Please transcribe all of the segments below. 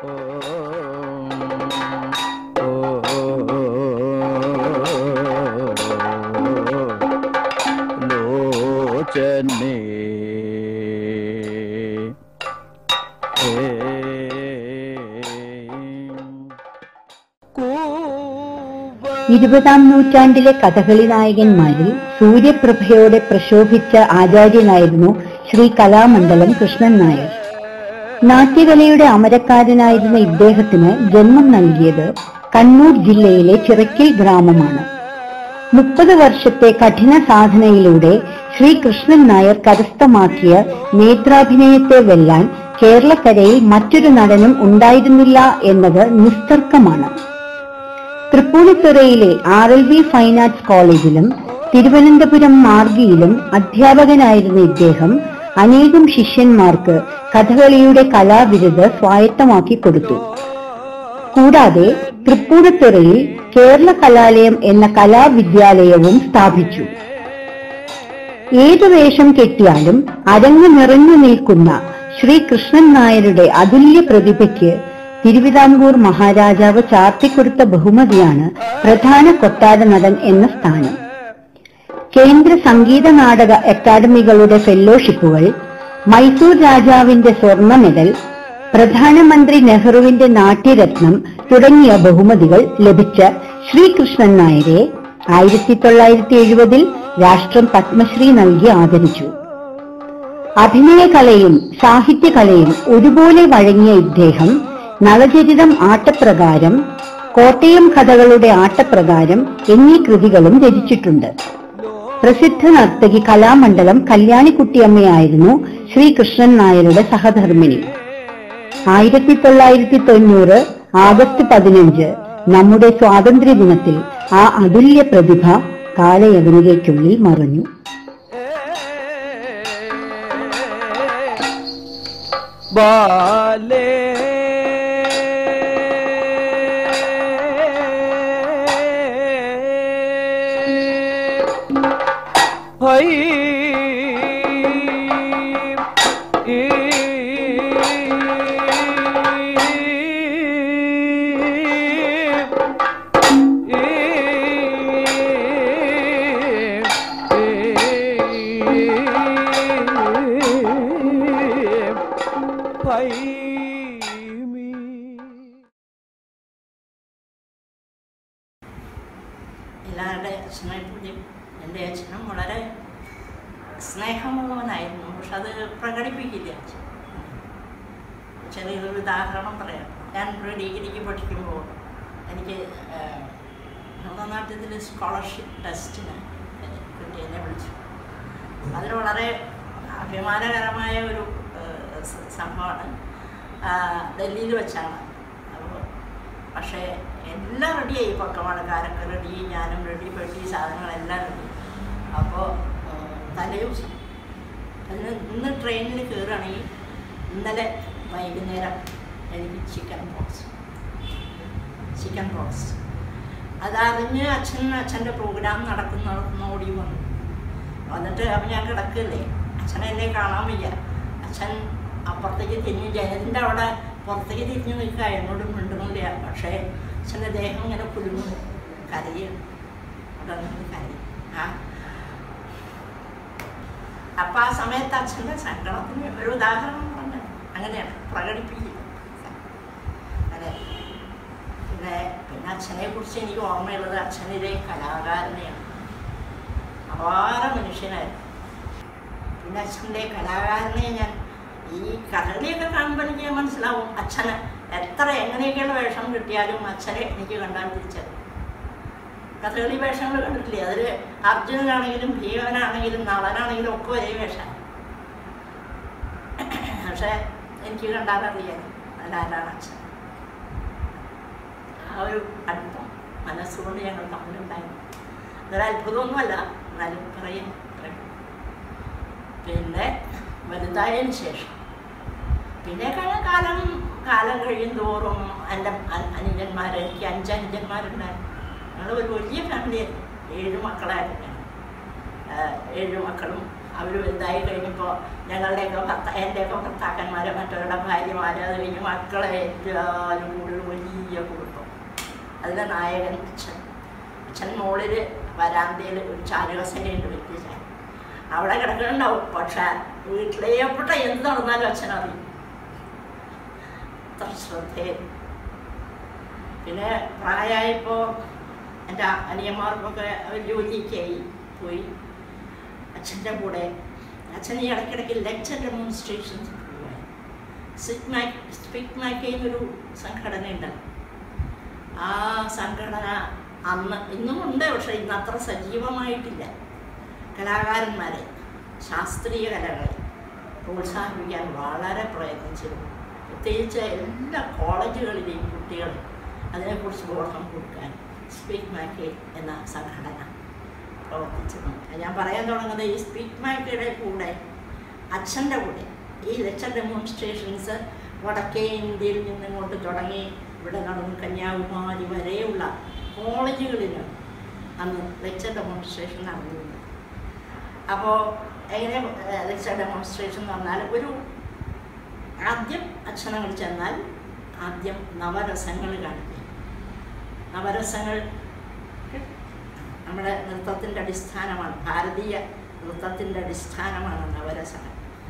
ലോചനേ ഇരുപതാം നൂറ്റാണ്ടിലെ കഥകളി നായകന്മാരിൽ സൂര്യപ്രഭയോടെ പ്രശോഭിച്ച ആചാര്യനായിരുന്നു ശ്രീ കലാമണ്ഡലം കൃഷ്ണൻ നായർ നാട്യകലയുടെ അമരക്കാരനായിരുന്ന ഇദ്ദേഹത്തിന് ജന്മം നൽകിയത് കണ്ണൂർ ജില്ലയിലെ ചിറക്കിൽ ഗ്രാമമാണ് മുപ്പത് വർഷത്തെ കഠിന സാധനയിലൂടെ ശ്രീ കൃഷ്ണൻ നായർ കരസ്ഥമാക്കിയ നേത്രാഭിനയത്തെ വെല്ലാൻ കേരളക്കരയിൽ മറ്റൊരു നടനും ഉണ്ടായിരുന്നില്ല എന്നത് നിസ്തർക്കമാണ് തൃപ്പൂണിത്തുറയിലെ R L V fine arts കോളേജിലും തിരുവനന്തപുരം മാർഗിയിലും അധ്യാപകനായിരുന്ന ഇദ്ദേഹം അനേകം ശിഷ്യന്മാർക്ക് കഥകളിയുടെ കലാവിരുത് സ്വായത്തമാക്കി കൊടുത്തു കൂടാതെ തൃപ്പൂണിത്തുറയിൽ കേരള കലാലയം എന്ന കലാവിദ്യാലയവും സ്ഥാപിച്ചു ഏതു വേഷം കെട്ടിയാലും അരങ്ങ് നിറഞ്ഞു നിൽക്കുന്ന ശ്രീ കൃഷ്ണൻ നായരുടെ അതുല്യ പ്രതിഭയ്ക്ക് തിരുവിതാംകൂർ മഹാരാജാവ് ചാർത്തിക്കൊടുത്ത ബഹുമതിയാണ് പ്രധാന കൊട്ടാര നടൻ എന്ന സ്ഥാനം കേന്ദ്ര സംഗീത നാടക അക്കാദമികളുടെ ഫെല്ലോഷിപ്പുകൾ മൈസൂർ രാജാവിന്റെ സ്വർണ്ണ മെഡൽ പ്രധാനമന്ത്രി നെഹ്റുവിന്റെ നാട്യരത്നം തുടങ്ങിയ ബഹുമതികൾ ലഭിച്ച ശ്രീകൃഷ്ണൻ നായരെ ആയിരത്തി തൊള്ളായിരത്തി എഴുപതിൽ രാഷ്ട്രം പത്മശ്രീ നൽകി ആദരിച്ചു അഭിനയകലയും സാഹിത്യകലയും ഒരുപോലെ വഴങ്ങിയ ഇദ്ദേഹം നളചരിതം ആട്ടപ്രകാരം കോട്ടയം കഥകളുടെ ആട്ടപ്രകാരം എന്നീ കൃതികളും രചിച്ചിട്ടുണ്ട് പ്രസിദ്ധ നർത്തകി കലാമണ്ഡലം കല്യാണിക്കുട്ടിയമ്മയായിരുന്നു ശ്രീകൃഷ്ണൻ നായരുടെ സഹധർമ്മിണി ആയിരത്തി തൊള്ളായിരത്തി തൊണ്ണൂറ് ആഗസ്റ്റ് പതിനഞ്ച് നമ്മുടെ സ്വാതന്ത്ര്യ ദിനത്തിൽ ആ അതുല്യ പ്രതിഭ കാലയവനികയ്ക്കുള്ളിൽ മറഞ്ഞു ബാലേ ഹൈ എല്ലാവരുടെ അച്ഛനായിട്ടും എൻ്റെ അച്ഛനും വളരെ സ്നേഹമുള്ളവനായിരുന്നു പക്ഷെ അത് പ്രകടിപ്പിക്കില്ല അച്ഛൻ ചെറിയൊരു ഉദാഹരണം പറയാം ഞാൻ ഒരു ഡിഗ്രിക്ക് പഠിക്കുമ്പോൾ എനിക്ക് ഏഹ്, നമ്മുടെ നാട്ടിൽ സ്കോളർഷിപ്പ് ടെസ്റ്റിന് കിട്ടി എന്നെ വിളിച്ചു അതിന് വളരെ അഭിമാനകരമായ ഒരു ഏഹ്, സ- സംഭവമാണ് ആ, ഡൽഹിയിൽ വെച്ചാണ് അപ്പോൾ പക്ഷേ എല്ലാം റെഡിയായി പക്കമടക്കാരൊക്കെ റെഡി ഞാനും റെഡി പെട്ടി സാധനങ്ങളെല്ലാം റെഡി അപ്പോൾ തലേദിവസം അതിന് ഇന്ന് ട്രെയിനിൽ കയറുകയാണെങ്കിൽ ഇന്നലെ വൈകുന്നേരം എനിക്ക് ചിക്കൻ ബോക്സ് ചിക്കൻ ബോക്സ് അതറിഞ്ഞ് അച്ഛൻ അച്ഛൻ്റെ പ്രോഗ്രാം നടക്കുന്ന ഓടി വന്നു വന്നിട്ട് അപ്പം ഞാൻ കിടക്കില്ലേ അച്ഛനെ എന്നെ കാണാൻ വയ്യ അച്ഛൻ അപ്പുറത്തേക്ക് തിരിഞ്ഞ് ജനലിൻ്റെ അവിടെ പുറത്തേക്ക് തിരിഞ്ഞ് നിൽക്കുക എന്നോട് മിണ്ടുന്നില്ല പക്ഷേ അച്ഛൻ്റെ ദേഹം ഇങ്ങനെ കുലുങ്ങുന്നു കരയും അവിടെ നിന്ന് കരയും ആ അപ്പം ആ സമയത്ത് അച്ഛൻ്റെ സങ്കടത്തിന് ഒരു ഉദാഹരണം പറഞ്ഞു അങ്ങനെയാണ് പ്രകടിപ്പിക്കുക അതെ പിന്നെ പിന്നെ അച്ഛനെ കുറിച്ച് എനിക്ക് ഓർമ്മയുള്ളത് അച്ഛനൊരു കലാകാരനെയാണ് അപാര മനുഷ്യനായിരുന്നു പിന്നെ അച്ഛൻ്റെ കലാകാരനെ ഞാൻ ഈ കഥകളിയൊക്കെ കാണുമ്പോൾ എനിക്ക് മനസ്സിലാവും അച്ഛന് എത്ര എങ്ങനെയൊക്കെയുള്ള വേഷം കിട്ടിയാലും അച്ഛനെ എനിക്ക് കണ്ടാൽ തിരിച്ചറിയും കഥകളി വേഷങ്ങൾ കണ്ടിട്ടില്ലേ അതിൽ അർജുനനാണെങ്കിലും ഭീമനാണെങ്കിലും നളനാണെങ്കിലും ഒക്കെ ഒരേ വേഷമാണ് പക്ഷേ എനിക്ക് കണ്ടാലറിയാം അതിലാരാണ് അച്ഛൻ ആ ഒരു അടുപ്പം മനസ്സുകൊണ്ട് ഞങ്ങൾ തമ്മിലുണ്ടായിരുന്നു അതൊരു അത്ഭുതമൊന്നുമല്ല എന്നാലും പറയും പറയും. പിന്നെ വലുതായതിന് ശേഷം പിന്നെ കഴിഞ്ഞ കാലം കാലം കഴിയും തോറും എൻ്റെ അനുജന്മാർ എനിക്ക് അഞ്ച് അനുജന്മാരുണ്ടായിരുന്നു ഞങ്ങൾ ഒരു വലിയ ഫാമിലിയായിരുന്നു ഏഴ് മക്കളായിരുന്നു ഞാൻ. ആ, ഏഴ് മക്കളും അവർ വലുതായി കഴിഞ്ഞപ്പോൾ ഞങ്ങളുടെയൊക്കെ ഭർത്ത എൻ്റെയൊക്കെ ഭർത്താക്കന്മാരെ മറ്റവരുടെ ഭാര്യമാരെ അത് കഴിഞ്ഞ് മക്കളെ എല്ലാവരും കൂടി ഒരു വലിയ കുടുംബം അതിലെ നായകൻ അച്ഛൻ അച്ഛൻ മുകളിൽ വരാന്തയിൽ ഒരു ചാരുകസേനയുണ്ട് വലിയ ചായ അവിടെ കിടക്കുന്നുണ്ടാവും പക്ഷെ വീട്ടിലേപ്പെട്ട എന്ത് നടന്നാലും അച്ഛൻ അറിയും അത്ര ശ്രദ്ധയും പിന്നെ പ്രായമായപ്പോൾ എൻ്റെ അനിയന്മാർക്കൊക്കെ അവർ ജോലിക്കായി പോയി അച്ഛൻ്റെ കൂടെ അച്ഛൻ ഈ ഇടയ്ക്കിടയ്ക്ക് ലെക്ചർ ഡെമോൺസ്ട്രേഷൻസ് സ്പിക് മാക്കേന്നൊരു സംഘടന ഉണ്ട് ആ സംഘടന അന്ന് ഇന്നും ഉണ്ട് പക്ഷേ ഇന്ന് അത്ര സജീവമായിട്ടില്ല കലാകാരന്മാരെ ശാസ്ത്രീയ കലകളെ പ്രോത്സാഹിപ്പിക്കാൻ വളരെ പ്രയത്നിച്ചിരുന്നു പ്രത്യേകിച്ച് എല്ലാ കോളേജുകളിലെയും കുട്ടികൾ അതിനെക്കുറിച്ച് ബോധം കൊടുക്കാൻ സ്പീക്ക് മാക്കേ എന്ന സംഘടന പ്രവർത്തിച്ചിരുന്നു ഞാൻ പറയാൻ തുടങ്ങുന്നത് ഈ സ്പീക്ക് മാക്കയുടെ കൂടെ അച്ഛൻ്റെ കൂടെ ഈ ലെക്ചർ ഡെമോൺസ്ട്രേഷൻസ് വടക്കേ ഇന്ത്യയിൽ നിന്നിങ്ങോട്ട് തുടങ്ങി ഇവിടെ നടന്ന് കന്യാകുമാരി വരെയുള്ള കോളേജുകളിൽ അന്ന് ലെക്ചർ ഡെമോൺസ്ട്രേഷൻ നടന്നിരുന്നു അപ്പോൾ എങ്ങനെ ലെക്ചർ ഡെമോൺസ്ട്രേഷൻ എന്ന് പറഞ്ഞാൽ ഒരു ആദ്യം അച്ഛനങ്ങൾ ചെന്നാൽ ആദ്യം നവരസങ്ങൾ കാണിക്കുക നവരസങ്ങൾ നമ്മുടെ നൃത്തത്തിൻ്റെ അടിസ്ഥാനമാണ് ഭാരതീയ നൃത്തത്തിൻ്റെ അടിസ്ഥാനമാണ് നവരസങ്ങൾ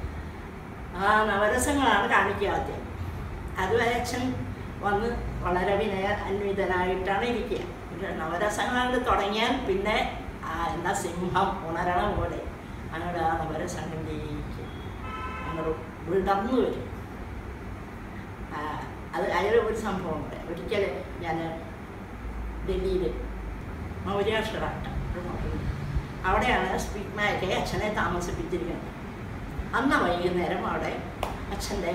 ആ നവരസങ്ങളാണ് കാണിക്കുക ആദ്യം അതുവരെ അച്ഛൻ വന്ന് വളരെ വിനയ അന്വിതനായിട്ടാണ് ഇരിക്കുക ഇത് നവരസങ്ങൾ അങ്ങോട്ട് തുടങ്ങിയാൽ പിന്നെ ആ എന്താ സിംഹം ഉണരണ പോലെ അങ്ങോട്ട് ആ നവരസങ്ങളിലേക്ക് അങ്ങോട്ട് വിടർന്നു വരും ആ, അത് അതിൽ ഒരു സംഭവമുണ്ട് ഒരിക്കൽ ഞാൻ ഡൽഹിയിൽ മൗര്യാക്ഷരാട്ടം അവിടെയാണ് സ്പീക്ക് മാക്കെ അച്ഛനെ താമസിപ്പിച്ചിരിക്കുന്നത് അന്ന് വൈകുന്നേരം അവിടെ അച്ഛൻ്റെ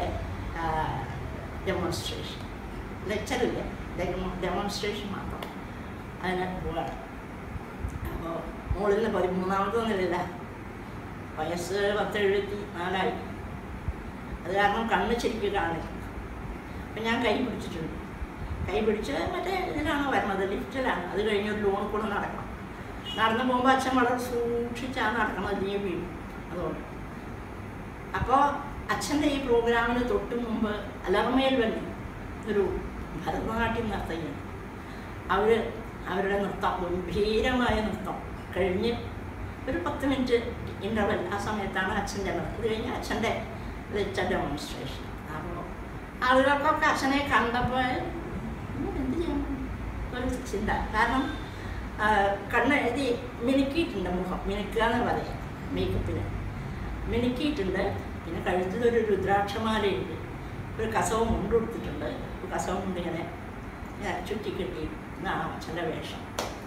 ഡെമോൺസ്ട്രേഷൻ ലെക്ചറില്ല ഡെമോൺസ്ട്രേഷൻ മാത്രം അതിന് പോവാണ് അപ്പോൾ മുകളിൽ നിന്ന് പതിമൂന്നാമത്തെ നിലയില്ല വയസ്സ് പത്ത് എഴുപത്തി നാലായി അത് കാരണം കണ്ണ് ശരിക്കും കാണില്ല അപ്പം ഞാൻ കൈ പിടിച്ചിട്ടുണ്ട് കൈ പിടിച്ച് മറ്റേ ഇതിലാണ് വരുന്നത് ലിഫ്റ്റിലാണ് അത് കഴിഞ്ഞ് ഒരു ലോണിൽ കൂടെ നടക്കണം നടന്നു പോകുമ്പോൾ അച്ഛൻ വളരെ സൂക്ഷിച്ചാണ് നടക്കണം അല്ലെങ്കിൽ വീഴും അതുകൊണ്ട് അപ്പോൾ അച്ഛൻ്റെ ഈ പ്രോഗ്രാമിന് തൊട്ട് മുമ്പ് അലർമേൽ വല്ലി ഒരു ഭരതനാട്യം നർത്തകിയാണ് അവർ അവരുടെ നൃത്തം ഗംഭീരമായ നൃത്തം കഴിഞ്ഞ് ഒരു പത്ത് മിനിറ്റ് ഇൻ്റർവെൽ ആ സമയത്താണ് അച്ഛൻ്റെ നൃത്തം ഇത് കഴിഞ്ഞ് അച്ഛൻ്റെ ലെക്ചർ ഡെമോൺസ്ട്രേഷൻ അപ്പോൾ ആളുകൾക്കൊക്കെ അച്ഛനെ കണ്ടപ്പോൾ "ഉം, എന്ത് ചെയ്യാൻ ഒരു ചിന്ത കാരണം ആ, കണ്ണ് എഴുതി മിനുക്കിയിട്ടുണ്ട് മുഖം മിനുക്കുക എന്ന് പറയാം മേക്കപ്പിന് മിനുക്കിയിട്ടുണ്ട് പിന്നെ കഴുത്തിലൊരു രുദ്രാക്ഷമാലയുണ്ട് ഒരു കസവ് മുണ്ട് കൊടുത്തിട്ടുണ്ട് ഒരു കസവ് മുണ്ട് ഇങ്ങനെ ഇങ്ങനെ ചുറ്റിക്കെട്ടി എന്നാണ് അച്ഛൻ്റെ വേഷം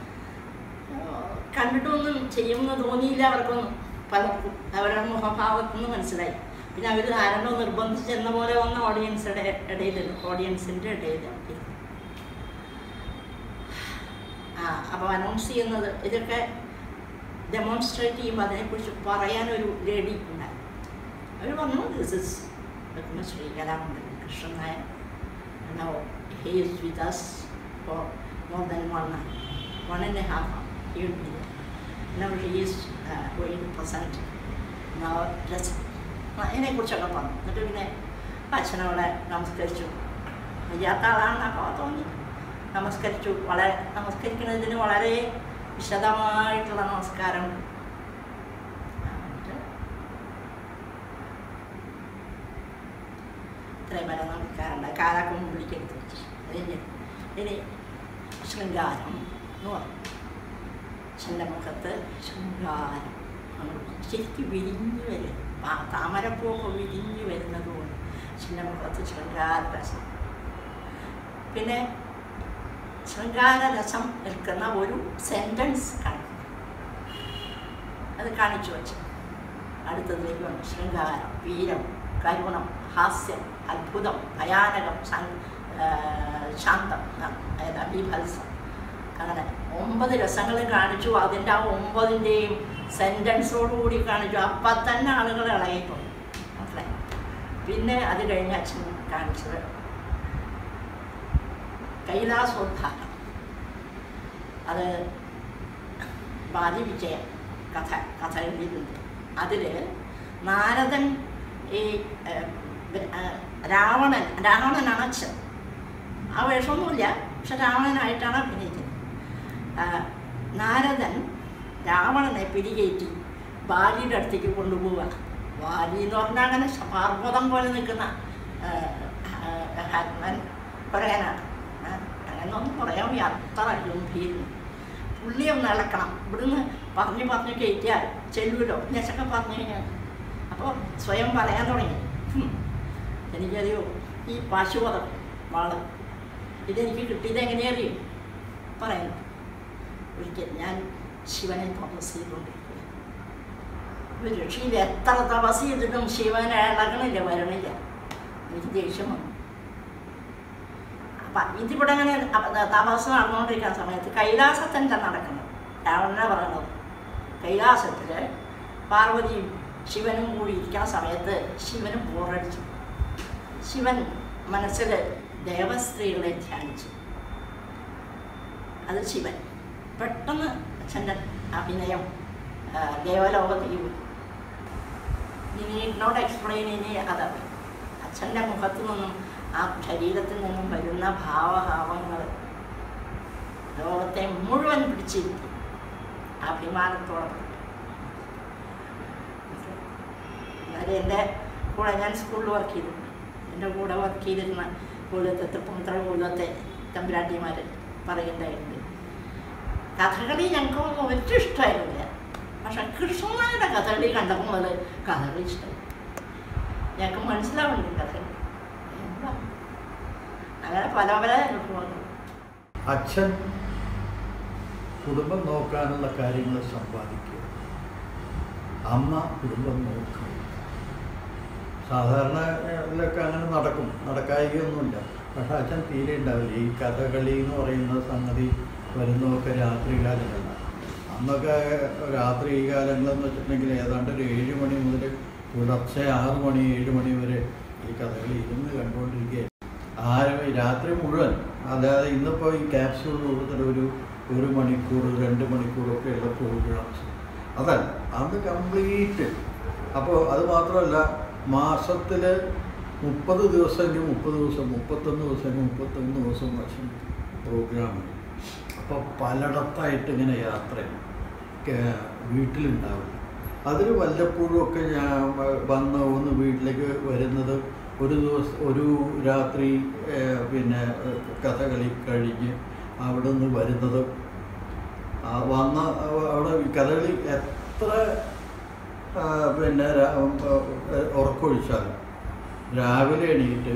ആ, കണ്ടിട്ടൊന്നും ചെയ്യുമെന്ന് തോന്നിയില്ല അവർക്കൊന്നും പലർക്കും അവരുടെ മുഖഭാവത്തുനിന്ന് മനസ്സിലായി പിന്നെ അവർ ആരണ്ടോ നിർബന്ധിച്ച് എന്ന പോലെ വന്ന ഓഡിയൻസിന്റെ ഇടയിൽ ഓഡിയൻസിൻ്റെ ഇടയിൽ ഇരുന്നു. ആ അപ്പോൾ അനൗൺസ് ചെയ്യുന്നത് ഇതൊക്കെ ഡെമോൺസ്ട്രേറ്റ് ചെയ്യുമ്പോൾ അതിനെക്കുറിച്ച് പറയാനൊരു ലേഡി ഉണ്ടായി അവർ പറഞ്ഞു this is Padmashri Kalamandalam Krishnan Nair now he is with us for more than one one and a half he will be there. Now he is uh, going to present now let's അതിനെക്കുറിച്ചൊക്കെ പറഞ്ഞു എന്നിട്ട് പിന്നെ അച്ഛനവിടെ നമസ്കരിച്ചു വയ്യാത്ത ആളാണെന്നൊക്കെ തോന്നി നമസ്കരിച്ചു വളരെ നമസ്കരിക്കുന്നതിന് വളരെ വിശദമായിട്ടുള്ള നമസ്കാരം എന്നിട്ട് ഇത്രയും വരെ നമസ്കാരമുണ്ട് കാലൊക്കെ മുമ്പിലേക്കെടുത്ത് വെച്ചു കഴിഞ്ഞ് ഇനി ശൃംഗാരം എന്ന് പറഞ്ഞു അച്ഛൻ്റെ മുഖത്ത് ശൃംഗാരം അങ്ങോട്ട് ശരിക്കും വിരിഞ്ഞു വരും ആ താമരപ്പൂവൊക്കെ വിരിഞ്ഞു വരുന്നത് കൊണ്ട് അച്ഛൻ്റെ മുഖത്ത് ശൃംഗാരരസം പിന്നെ ശൃംഗാരരസം നിൽക്കുന്ന ഒരു സെൻറ്റൻസ് കാണിക്കും അത് കാണിച്ചു വച്ചു അടുത്തതിലേക്ക് വന്നു ശൃംഗാരം വീരം കരുണം ഹാസ്യം അത്ഭുതം ഭയാനകം സം- ആ, ശാന്തം ആ, ഏതാ ബീഭത്സം അങ്ങനെ ഒമ്പത് രസങ്ങൾ കാണിച്ചു അതിൻ്റെ ആ ഒമ്പതിൻ്റെയും സെൻറ്റൻസോടുകൂടി കാണിച്ചു അപ്പം തന്നെ ആളുകൾ ഇളകിയിട്ടുണ്ട് മനസ്സിലായി പിന്നെ അത് കഴിഞ്ഞ് അച്ഛൻ കാണിച്ചത് കൈലാസോദ്ധാനം അത് ബാലി വിജയം കഥ കഥ എഴുതിയിട്ടുണ്ട് അതിൽ നാരദൻ ഈ ഏഹ്, ബ- ആ, രാവണൻ രാവണനാണ് അച്ഛൻ ആ വേഷമൊന്നുമില്ല പക്ഷെ രാവണനായിട്ടാണ് അഭിനയിക്കുന്നത് ആ, നാരദൻ രാവണനെ പിടികയറ്റി ബാലിയുടെ അടുത്തേക്ക് കൊണ്ടുപോവുക ബാലി എന്ന് പറഞ്ഞാൽ അങ്ങനെ പർവ്വതം പോലെ നിൽക്കുന്ന ആ, ആ, ഹനുമൻ പറയാനാണ് അങ്ങനെയൊന്നും പറയാൻ വയ്യ അത്ര ഗംഭീരം പുള്ളി ഒന്ന് ഇളക്കണം ഇവിടുന്ന് പറഞ്ഞ് പറഞ്ഞ് കയറ്റിയാൽ ചെല്ലുമല്ലോ ഞാനൊക്കെ പറഞ്ഞു കഴിഞ്ഞാൽ അപ്പോൾ സ്വയം പറയാൻ തുടങ്ങി "ഹും, എനിക്കറിയോ ഈ പാശുപതം വാള് ഇതെനിക്ക് കിട്ടിയത് എങ്ങനെയറിയും പറയുന്നു ഒരിക്കൽ ഞാൻ ശിവനെ തപസ് ചെയ്തുകൊണ്ടിരിക്കുക ഒരു രക്ഷയിൽ എത്ര തപസ് ചെയ്തിട്ടും ശിവനെ ഇളകണില്ല വരണില്ല എനിക്ക് ദേഷ്യം വന്നു അപ്പം ഇതിവിടെ അങ്ങനെ അപ്പ- ത- തപസ് നടന്നുകൊണ്ടിരിക്കുന്ന സമയത്ത് കൈലാസത്തിൻ്റെ നടക്കുന്നത് രാവണനെ പറയണത് കൈലാസത്തിൽ പാർവതിയും ശിവനും കൂടി ഇരിക്കുന്ന സമയത്ത് ശിവനും ബോറടിച്ചു ശിവൻ മനസ്സിൽ ദേവസ്ത്രീകളെ ധ്യാനിച്ചു അത് ശിവൻ പെട്ടെന്ന് അച്ഛൻ്റെ അഭിനയം ആ, ദേവലോകത്തേക്ക് പോയി ഇനി എന്നോട് എക്സ്പ്ലെയിൻ ഇനി അതറിയാം അച്ഛൻ്റെ മുഖത്തു നിന്നും ആ ശരീരത്തിൽ നിന്നും വരുന്ന ഭാവഭാവങ്ങൾ ലോകത്തെ മുഴുവൻ പിടിച്ചിരുത്തി അഭിമാനത്തോടെ എന്നാലും എൻ്റെ കൂടെ ഞാൻ സ്കൂളിൽ വർക്ക് ചെയ്തിട്ടുണ്ട് എൻ്റെ കൂടെ വർക്ക് ചെയ്തിരുന്ന കൊല്ലത്തെ തൃപ്പൂണിത്തറ കൊല്ലത്തെ തമ്പുരാട്ടിമാർ പറയുണ്ടായിട്ടുണ്ട് കഥകളി ഞങ്ങൾക്ക് ഒട്ടും ഇഷ്ടമായിരുന്നില്ല പക്ഷെ കൃഷ്ണനായുടെ കഥകളി കണ്ടപ്പോൾ മുതൽ കഥകളി ഇഷ്ടമായി ഞങ്ങൾക്ക് മനസ്സിലാവുന്നുണ്ട് കഥകളി എന്താ അങ്ങനെ പല പല അനുഭവങ്ങൾ അച്ഛൻ കുടുംബം നോക്കാനുള്ള കാര്യങ്ങൾ സമ്പാദിക്കുക അമ്മ കുടുംബം നോക്കുക സാധാരണ ഇതിലൊക്കെ അങ്ങനെ നടക്കും നടക്കായികയൊന്നുമില്ല പക്ഷെ അച്ഛൻ തീരെ ഉണ്ടാവില്ല ഈ കഥകളി എന്ന് പറയുന്ന സംഗതി വരുന്നതൊക്കെ രാത്രി കാലങ്ങളാണ് അന്നൊക്കെ രാത്രി കാലങ്ങളെന്ന് വെച്ചിട്ടുണ്ടെങ്കിൽ ഏതാണ്ട് ഒരു ഏഴ് മണി മുതൽ പുലർച്ചെ ആറ് മണി ഏഴ് മണി വരെ ഈ കഥകളി ഇരുന്ന് കണ്ടുകൊണ്ടിരിക്കുകയായിരുന്നു ആരും ഈ രാത്രി മുഴുവൻ അല്ലാതെ ഇന്നിപ്പോൾ ഈ ക്യാപ്സ്യൂൾ കൂടുതൽ ഒരു ഒരു മണിക്കൂർ രണ്ട് മണിക്കൂറൊക്കെയുള്ള പ്രോഗ്രാംസ് അതല്ല അത് കംപ്ലീറ്റ് അപ്പോൾ അത് മാത്രമല്ല മാസത്തിൽ മുപ്പത് ദിവസമെങ്കിൽ മുപ്പത് ദിവസം മുപ്പത്തൊന്ന് ദിവസമെങ്കിൽ മുപ്പത്തൊന്ന് ദിവസം വർഷം പ്രോഗ്രാമുണ്ട് അപ്പോൾ പലയിടത്തായിട്ട് ഇങ്ങനെ യാത്ര വീട്ടിലുണ്ടാവില്ല അതിൽ വല്ലപ്പോഴും ഒക്കെ ഞാൻ വ- വന്ന് ഒന്ന് വീട്ടിലേക്ക് വരുന്നത് ഒരു ദിവസം ഒരു രാത്രി ഏഹ്, പിന്നെ ഏഹ്, കഥകളി കഴിഞ്ഞ് അവിടെ നിന്ന് വരുന്നത് ആ വന്ന അവിടെ ഈ കഥകളി എത്ര ആ, പിന്നെ രാ- ഏഹ്, ഉറക്കമൊഴിച്ചാലും രാവിലെ എണീറ്റ്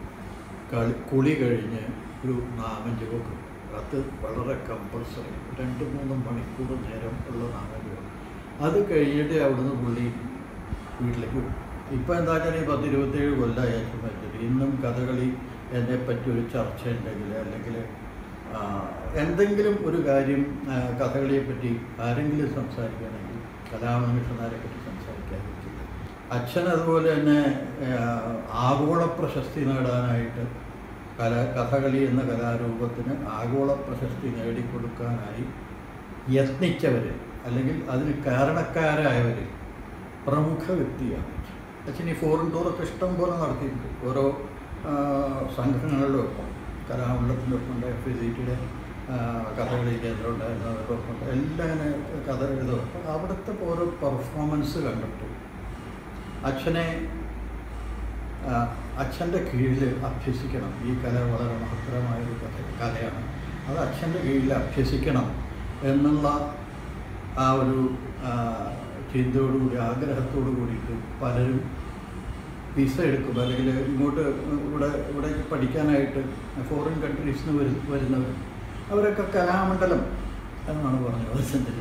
കളി കുളി കഴിഞ്ഞ് ഒരു നാമജപമൊക്കെ അത് വളരെ കമ്പൾസറി രണ്ട് മൂന്ന് മണിക്കൂർ നേരം ഉള്ള നാമജപം അത് കഴിഞ്ഞിട്ട് അവിടുന്ന് പുള്ളി വീട്ടിലേക്ക് വിടും ഇപ്പം എന്താ വെച്ചാൽ ഈ പത്ത് ഇരുപത്തേഴ് കൊല്ലമായി അച്ഛൻ മരിച്ചിട്ട് ഇന്നും കഥകളി എന്നെ പറ്റി ഒരു ചർച്ച ഉണ്ടെങ്കിൽ അല്ലെങ്കിൽ ആ, എന്തെങ്കിലും ഒരു കാര്യം ആ, കഥകളിയെ പറ്റി ആരെങ്കിലും സംസാരിക്കുകയാണെങ്കിൽ കലാമനുഷ്യന്മാരെ പറ്റി സംസാരിക്കാതിരിക്കില്ല അച്ഛൻ അതുപോലെ തന്നെ ആ, ആഗോള പ്രശസ്തി നേടാനായിട്ട് കല കഥകളി എന്ന കലാരൂപത്തിന് ആഗോള പ്രശസ്തി നേടിക്കൊടുക്കാനായി യത്നിച്ചവർ അല്ലെങ്കിൽ അതിന് കാരണക്കാരായവർ പ്രമുഖ വ്യക്തിയാണ് അച്ഛൻ ഈ ഫോറിൻ ടൂറൊക്കെ ഇഷ്ടം പോലെ നടത്തിയിട്ടുണ്ട് ഓരോ ആ, സംഘങ്ങളിലൊപ്പം കലാമണ്ഡലത്തിനൊപ്പം ഉണ്ട് എഫ് സി ടിയുടെ കഥകളി കേന്ദ്രം ഉണ്ടായിരുന്നു അതോടൊപ്പം ഉണ്ട്. എല്ലാം ഇങ്ങനെ കഥ എഴുതും അപ്പം അവിടുത്തെ ഓരോ പെർഫോമൻസ് കണ്ടിട്ട് അച്ഛനെ ആ, അച്ഛൻ്റെ കീഴിൽ അഭ്യസിക്കണം ഈ കല വളരെ മഹത്തരമായൊരു കഥ കലയാണ് അത് അച്ഛൻ്റെ കീഴിൽ അഭ്യസിക്കണം എന്നുള്ള ആ ഒരു ആ, ചിന്തയോടുകൂടി ആഗ്രഹത്തോടു കൂടിയിട്ട് പലരും വിസ എടുക്കും അല്ലെങ്കിൽ ഇങ്ങോട്ട് ഇവിടെ ഇവിടെ പഠിക്കാനായിട്ട് ഫോറിൻ കൺട്രീസിൽ നിന്ന് വരു വരുന്നവർ അവരൊക്കെ കലാമണ്ഡലം എന്നാണ് പറഞ്ഞത് അച്ഛൻ്റെ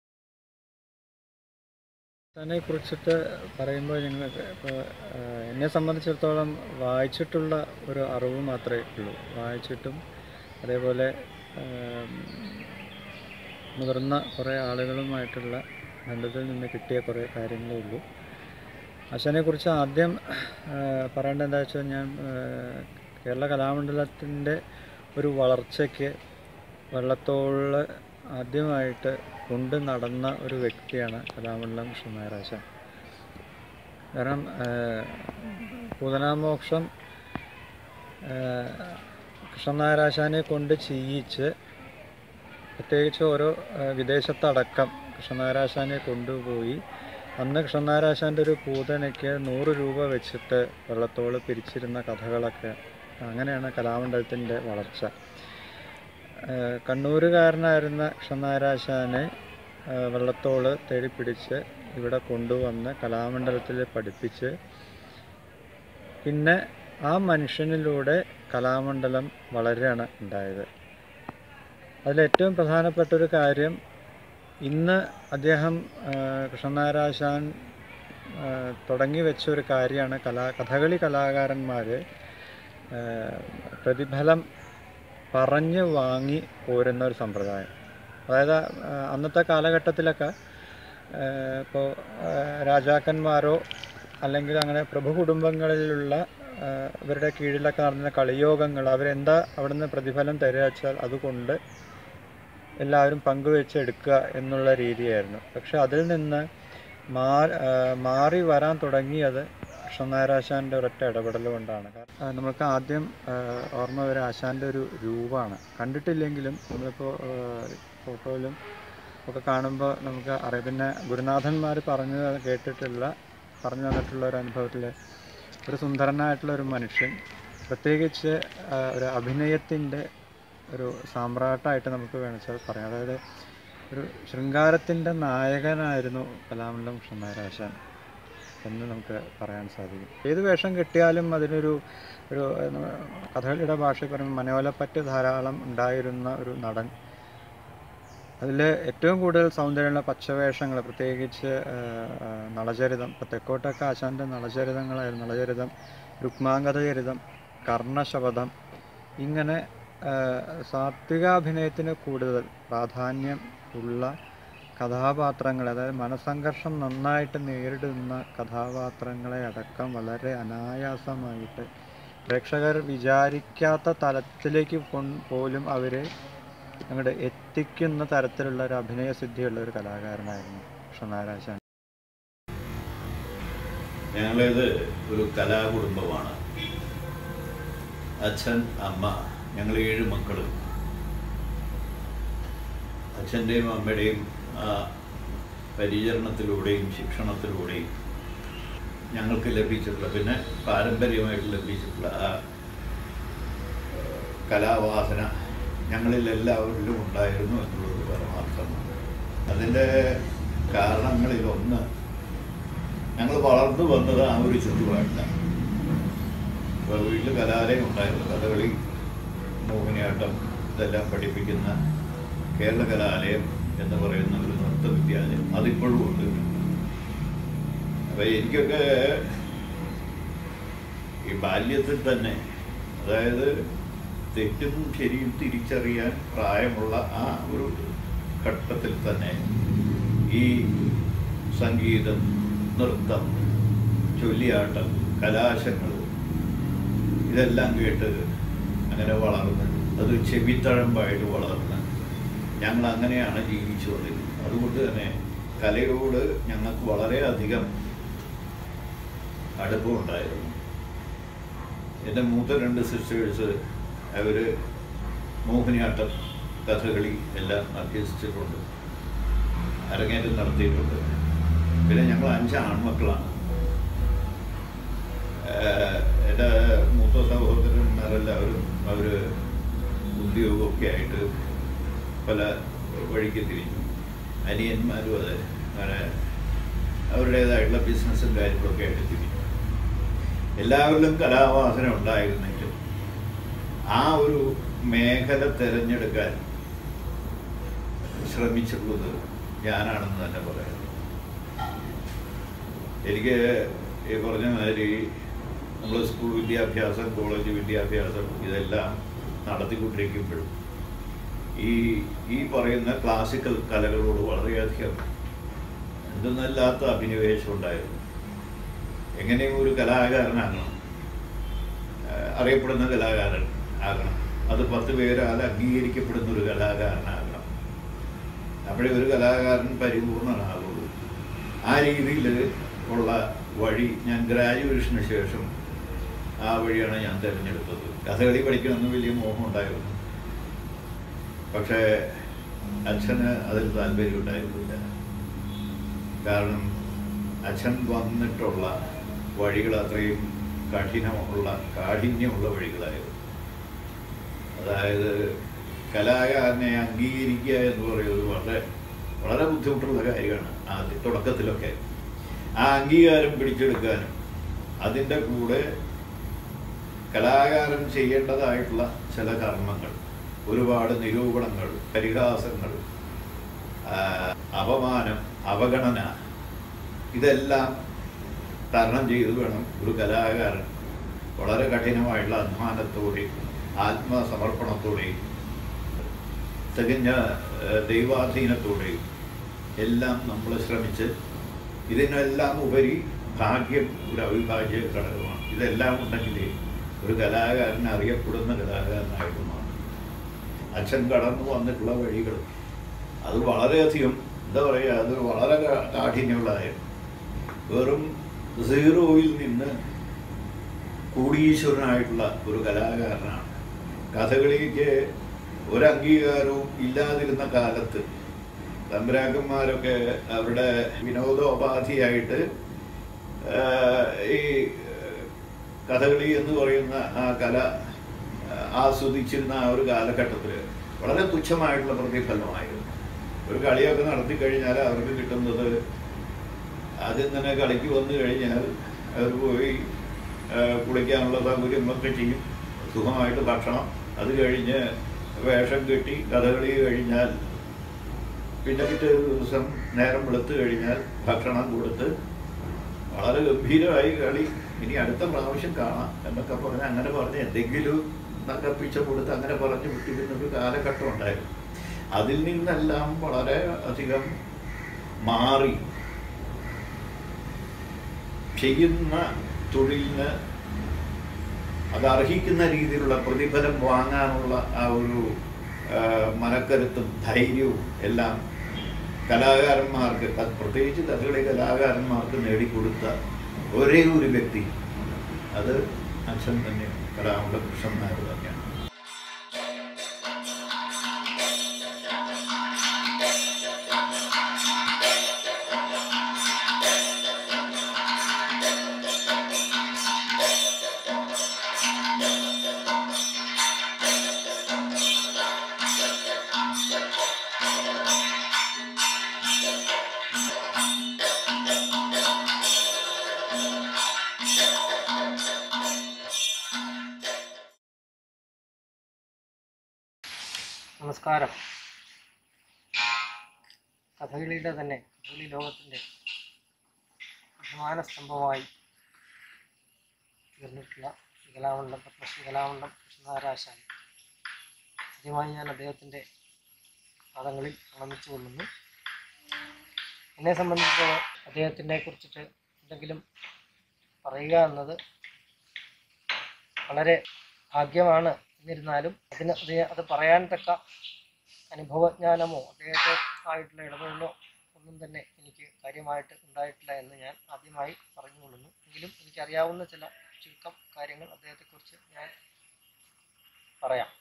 തന്നെ കുറിച്ചിട്ട് പറയുമ്പോൾ ഞങ്ങൾ ഇപ്പോൾ എന്നെ സംബന്ധിച്ചിടത്തോളം വായിച്ചിട്ടുള്ള ഒരു അറിവ് മാത്രമേ ഉള്ളൂ വായിച്ചിട്ടും അതേപോലെ ആം, മുതിർന്ന കുറേ ആളുകളുമായിട്ടുള്ള ബന്ധത്തിൽ നിന്ന് കിട്ടിയ കുറേ കാര്യങ്ങളേ ഉള്ളൂ അച്ഛനെക്കുറിച്ച് ആദ്യം ആ, പറയേണ്ടത് എന്താ വെച്ചാൽ ഞാൻ ആ, കേരള കലാമണ്ഡലത്തിൻ്റെ ഒരു വളർച്ചയ്ക്ക് വള്ളത്തോളിൽ ആദ്യമായിട്ട് കൊണ്ട് നടന്ന ഒരു വ്യക്തിയാണ് കലാമണ്ഡലം കൃഷ്ണനായരാശ കാരണം പൂതനാമോക്ഷം കൃഷ്ണനാരാശാനെ കൊണ്ട് ചെയ്യിച്ച് പ്രത്യേകിച്ച് ഓരോ ആ, വിദേശത്തടക്കം കൃഷ്ണനാരാശാനെ കൊണ്ടുപോയി അന്ന് കൃഷ്ണനാരാശാൻ്റെ ഒരു പൂതനയ്ക്ക് നൂറ് രൂപ വെച്ചിട്ട് വെള്ളത്തോള് പിരിച്ചിരുന്ന കഥകളൊക്കെ അങ്ങനെയാണ് കലാമണ്ഡലത്തിൻ്റെ വളർച്ച ആ, കണ്ണൂരുകാരനായിരുന്ന കൃഷ്ണനാരാശാനെ ആ, വെള്ളത്തോള് തേടിപ്പിടിച്ച് ഇവിടെ കൊണ്ടുവന്ന് കലാമണ്ഡലത്തിൽ പഠിപ്പിച്ച് പിന്നെ ആ മനുഷ്യനിലൂടെ കലാമണ്ഡലം വളരുകയാണ് ഉണ്ടായത് അതിലേറ്റവും പ്രധാനപ്പെട്ട ഒരു കാര്യം ഇന്ന് അദ്ദേഹം ആ, കൃഷ്ണനാരാശാൻ ആ, തുടങ്ങി വെച്ച ഒരു കാര്യമാണ് കലാ കഥകളി കലാകാരന്മാർ പ്രതിഫലം പറഞ്ഞ് വാങ്ങി പോരുന്ന ഒരു സമ്പ്രദായം അതായത് ആ, അന്നത്തെ കാലഘട്ടത്തിലൊക്കെ ഇപ്പോൾ രാജാക്കന്മാരോ അല്ലെങ്കിൽ അങ്ങനെ പ്രഭു കുടുംബങ്ങളിലുള്ള ആ, ഇവരുടെ കീഴിലൊക്കെ നടന്ന കളിയോഗങ്ങൾ അവരെന്താ അവിടുന്ന് പ്രതിഫലം തരിക വെച്ചാൽ അതുകൊണ്ട് എല്ലാവരും പങ്കുവെച്ചെടുക്കുക എന്നുള്ള രീതിയായിരുന്നു പക്ഷെ അതിൽ നിന്ന് മാ ആ, മാറി വരാൻ തുടങ്ങിയത് കൃഷ്ണനാരാശാൻ്റെ ഒരൊറ്റ ഇടപെടൽ കൊണ്ടാണ് കാരണം, ആ, നമുക്ക് ആദ്യം ആ, ഓർമ്മ വരെ ആശാൻ്റെ ഒരു രൂപമാണ് കണ്ടിട്ടില്ലെങ്കിലും നമ്മളിപ്പോൾ ഫോട്ടോയിലും ഒക്കെ കാണുമ്പോൾ നമുക്ക് അറിയാം പിന്നെ ഗുരുനാഥന്മാർ പറഞ്ഞു കേട്ടിട്ടുള്ള പറഞ്ഞു തന്നിട്ടുള്ള ഒരു അനുഭവത്തിൽ ഒരു സുന്ദരനായിട്ടുള്ള ഒരു മനുഷ്യൻ പ്രത്യേകിച്ച് ആ, ഒരു അഭിനയത്തിൻ്റെ ഒരു സാമ്രാട്ടായിട്ട് നമുക്ക് വേണമെച്ചാൽ പറയാം അതായത് ഒരു ശൃംഗാരത്തിൻ്റെ നായകനായിരുന്നു കലാമണ്ഡലം കൃഷ്ണനാരാശാൻ എന്ന് നമുക്ക് പറയാൻ സാധിക്കും ഏത് വേഷം കിട്ടിയാലും അതിനൊരു ഒരു ഏഹ്, കഥകളിയുടെ ഭാഷയിൽ പറയുമ്പോൾ മനോലപ്പറ്റ് ധാരാളം ഉണ്ടായിരുന്ന ഒരു നടൻ അതിൽ ഏറ്റവും കൂടുതൽ സൗന്ദര്യമുള്ള പച്ചവേഷങ്ങൾ പ്രത്യേകിച്ച് ഏഹ്, ഏഹ്, നളചരിതം ഇപ്പോൾ തെക്കോട്ടൊക്കെ ആശാൻ്റെ നളചരിതങ്ങളായിരുന്നു നളചരിതം രുക്മാംഗതചരിതം കർണശപഥം ഇങ്ങനെ ഏഹ്, സാത്വികാഭിനയത്തിന് കൂടുതൽ പ്രാധാന്യം ഉള്ള കഥാപാത്രങ്ങൾ അതായത് മനസംഘർഷം നന്നായിട്ട് നേരിടുന്ന കഥാപാത്രങ്ങളെ അടക്കം വളരെ അനായാസമായിട്ട് പ്രേക്ഷകർ വിചാരിക്കാത്ത തലത്തിലേക്ക് കൊ- പോലും അവരെ അങ്ങോട്ട് എത്തിക്കുന്ന തരത്തിലുള്ള ഒരു അഭിനയ സിദ്ധിയുള്ള ഒരു കലാകാരനായിരുന്നു കൃഷ്ണനാരാശാൻ ഞങ്ങളിത് ഒരു കലാകുടുംബമാണ് അച്ഛൻ അമ്മ ഞങ്ങൾ ഏഴ് മക്കളും അച്ഛൻ്റെയും അമ്മയുടെയും ആ പരിചരണത്തിലൂടെയും ശിക്ഷണത്തിലൂടെയും ഞങ്ങൾക്ക് ലഭിച്ചിട്ടുള്ള പിന്നെ പാരമ്പര്യമായിട്ട് ലഭിച്ചിട്ടുള്ള ആ ഏഹ്, കലാവാസന ഞങ്ങളിൽ എല്ലാവരിലും ഉണ്ടായിരുന്നു എന്നുള്ളത് പരമാർത്ഥമാണ് അതിൻ്റെ കാരണങ്ങളിലൊന്ന് ഞങ്ങൾ വളർന്നു വന്നത് ആ ഒരു ചുറ്റുപാടിലാണ് ഇപ്പോൾ വീട്ടിൽ കലാലയം ഉണ്ടായിരുന്നു കഥകളി മോഹിനിയാട്ടം ഇതെല്ലാം പഠിപ്പിക്കുന്ന കേരള കലാലയം എന്ന് പറയുന്ന ഒരു നൃത്ത വിദ്യാലയം അതിപ്പോഴും ഉണ്ട് അപ്പോൾ എനിക്കൊക്കെ ഈ ബാല്യത്തിൽ തന്നെ അതായത് തെറ്റും ശരിയും തിരിച്ചറിയാൻ പ്രായമുള്ള ആ ഒരു ഘട്ടത്തിൽ തന്നെ ഈ സംഗീതം നൃത്തം ചൊല്ലിയാട്ടം കലാശങ്ങൾ ഇതെല്ലാം കേട്ട് അങ്ങനെ വളർന്ന് അത് ചെവിത്തഴമ്പായിട്ട് വളർന്ന് ഞങ്ങൾ അങ്ങനെയാണ് ജീവിച്ചു വന്നിരുന്നത് അതുകൊണ്ട് തന്നെ കലയോട് ഞങ്ങൾക്ക് വളരെയധികം അടുപ്പമുണ്ടായിരുന്നു എൻ്റെ മൂത്ത രണ്ട് സിസ്റ്റേഴ്സ് അവർ മോഹിനിയാട്ടം കഥകളി എല്ലാം അഭ്യസിച്ചിട്ടുണ്ട് അരങ്ങേറ്റം നടത്തിയിട്ടുണ്ട് പിന്നെ ഞങ്ങൾ അഞ്ച് ആൺമക്കളാണ് ഏഹ് എൻ്റെ മൂത്ത സഹോദരന്മാരെല്ലാവരും അവർ ഉദ്യോഗമൊക്കെ ആയിട്ട് പല വഴിക്ക് തിരിഞ്ഞു അനിയന്മാരും അതെ അങ്ങനെ അവരുടേതായിട്ടുള്ള ബിസിനസ്സും കാര്യങ്ങളൊക്കെ ആയിട്ട് തിരിഞ്ഞു എല്ലാവരിലും കലാവാസന ഉണ്ടായിരുന്നെങ്കിലും ആ ഒരു മേഖല തിരഞ്ഞെടുക്കാൻ ശ്രമിച്ചിട്ടുള്ളത് ഞാനാണെന്ന് തന്നെ പറയാം എനിക്ക് ഈ പറഞ്ഞ മാതിരി നമ്മൾ സ്കൂൾ വിദ്യാഭ്യാസം കോളേജ് വിദ്യാഭ്യാസം ഇതെല്ലാം നടത്തിക്കൊണ്ടിരിക്കുമ്പോഴും ഈ ഈ പറയുന്ന ക്ലാസിക്കൽ കലകളോട് വളരെയധികം എന്തെന്നല്ലാത്ത അഭിനിവേശം ഉണ്ടായിരുന്നു എങ്ങനെയും ഒരു കലാകാരനാകണം ഏഹ് അറിയപ്പെടുന്ന കലാകാരൻ ആകണം അത് പത്ത് പേരാൽ അംഗീകരിക്കപ്പെടുന്ന ഒരു കലാകാരനാകണം അപ്പോഴേ ഒരു കലാകാരൻ പരിപൂർണനാകുള്ളൂ ആ രീതിയിൽ ഉള്ള വഴി ഞാൻ ഗ്രാജുവേഷന് ശേഷം ആ വഴിയാണ് ഞാൻ തിരഞ്ഞെടുത്തത് കഥകളി പഠിക്കണമെന്ന് വലിയ മോഹം ഉണ്ടായിരുന്നു പക്ഷേ അച്ഛന് അതിൽ താല്പര്യമുണ്ടായിരുന്നില്ല കാരണം അച്ഛൻ വന്നിട്ടുള്ള വഴികൾ അത്രയും കഠിനമുള്ള കാഠിന്യമുള്ള വഴികളായിരുന്നു അതായത് കലാകാരനെ അംഗീകരിക്കുക എന്ന് പറയുന്നത് വളരെ വളരെ ബുദ്ധിമുട്ടുള്ള കാര്യമാണ് ആദ്യ തുടക്കത്തിലൊക്കെ ആ അംഗീകാരം പിടിച്ചെടുക്കാനും അതിൻ്റെ കൂടെ കലാകാരൻ ചെയ്യേണ്ടതായിട്ടുള്ള ചില കർമ്മങ്ങൾ ഒരുപാട് നിരൂപണങ്ങൾ പരിഹാസങ്ങൾ ആ, അപമാനം അവഗണന ഇതെല്ലാം തരണം ചെയ്ത് വേണം ഒരു കലാകാരൻ വളരെ കഠിനമായിട്ടുള്ള അധ്വാനത്തോടെയും ആത്മസമർപ്പണത്തോടെയും തികഞ്ഞ ഏഹ്, ദൈവാധീനത്തോടെയും എല്ലാം നമ്മൾ ശ്രമിച്ച് ഇതിനെല്ലാം ഉപരി ഭാഗ്യം ഒരു അവിഭാജ്യ ഘടകമാണ് ഇതെല്ലാം ഉണ്ടെങ്കിലേ ഒരു കലാകാരൻ അറിയപ്പെടുന്ന കലാകാരനായിട്ട് മാറും അച്ഛൻ കടന്നു വന്നിട്ടുള്ള വഴികൾ അത് വളരെയധികം എന്താ പറയുക അത് വളരെ കാ- കാഠിന്യമുള്ളതായിരുന്നു വെറും സീറോയിൽ നിന്ന് കോടീശ്വരനായിട്ടുള്ള ഒരു കലാകാരനാണ് കഥകളിക്ക് ഒരു അംഗീകാരവും ഇല്ലാതിരുന്ന കാലത്ത് തമ്പുരാക്കന്മാരൊക്കെ അവരുടെ വിനോദോപാധിയായിട്ട് ആ, ഈ കഥകളി എന്ന് പറയുന്ന ആ കല ആ, ആസ്വദിച്ചിരുന്ന ആ ഒരു കാലഘട്ടത്തിൽ വളരെ തുച്ഛമായിട്ടുള്ള പ്രതിഫലമായിരുന്നു ഒരു കളിയൊക്കെ നടത്തി കഴിഞ്ഞാൽ അവർക്ക് കിട്ടുന്നത് ആദ്യം തന്നെ കളിക്ക് വന്നു കഴിഞ്ഞാൽ അവർ പോയി ആ, കുളിക്കാനുള്ള സൗകര്യങ്ങളൊക്കെ ചെയ്യും സുഖമായിട്ട് ഭക്ഷണം അത് കഴിഞ്ഞ് വേഷം കെട്ടി കഥകളി കഴിഞ്ഞാൽ പിന്നെ പിറ്റേ ദിവസം നേരം വെളുത്ത് കഴിഞ്ഞാൽ ഭക്ഷണം കൊടുത്ത് വളരെ ഗംഭീരമായി കളി ഇനി അടുത്ത പ്രാവശ്യം കാണാം എന്നൊക്കെ പറഞ്ഞ് അങ്ങനെ പറഞ്ഞ് എന്തെങ്കിലും നകപ്പിച്ച കൊടുത്ത് അങ്ങനെ പറഞ്ഞ് വിട്ടിരുന്ന ഒരു കാലഘട്ടം ഉണ്ടായിരുന്നു അതിൽ നിന്നെല്ലാം വളരെ അധികം മാറി ചെയ്യുന്ന തൊഴിലിന് അത് അർഹിക്കുന്ന രീതിയിലുള്ള പ്രതിഫലം വാങ്ങാനുള്ള ആ ഒരു ആ, മനക്കരുത്തും ധൈര്യവും എല്ലാം കലാകാരന്മാർക്ക് അത് പ്രത്യേകിച്ച് കഥകളി കലാകാരന്മാർക്ക് നേടിക്കൊടുത്ത ഒരേ ഒരു വ്യക്തി അത് അച്ഛൻ തന്നെയാണ് കലാമുള്ള കൃഷ്ണൻ നായർ തന്നെയാണ് നമസ്കാരം കഥകളിയുടെ തന്നെ കഥകളി ലോകത്തിൻ്റെ അഭിമാന സ്തംഭമായി തീർന്നിട്ടുള്ള കലാമണ്ഡലം പത്മശ്രീ കലാമണ്ഡലം കൃഷ്ണനാരാശാൻ ആദ്യമായി ഞാൻ അദ്ദേഹത്തിൻ്റെ പദങ്ങളിൽ പ്രണമിച്ചു കൊള്ളുന്നു എന്നെ സംബന്ധിച്ചിടത്തോളം അദ്ദേഹത്തിനെ കുറിച്ചിട്ട് എന്തെങ്കിലും പറയുക എന്നത് വളരെ ഭാഗ്യമാണ് എന്നിരുന്നാലും അതിന് അത് അത് പറയാൻ തക്ക അനുഭവജ്ഞാനമോ അദ്ദേഹത്തെ ആയിട്ടുള്ള ഇടപെടലോ ഒന്നും തന്നെ എനിക്ക് കാര്യമായിട്ട് ഉണ്ടായിട്ടില്ല എന്ന് ഞാൻ ആദ്യമായി പറഞ്ഞുകൊള്ളുന്നു എങ്കിലും എനിക്കറിയാവുന്ന ചില ചുരുക്കം കാര്യങ്ങൾ അദ്ദേഹത്തെക്കുറിച്ച് ഞാൻ പറയാം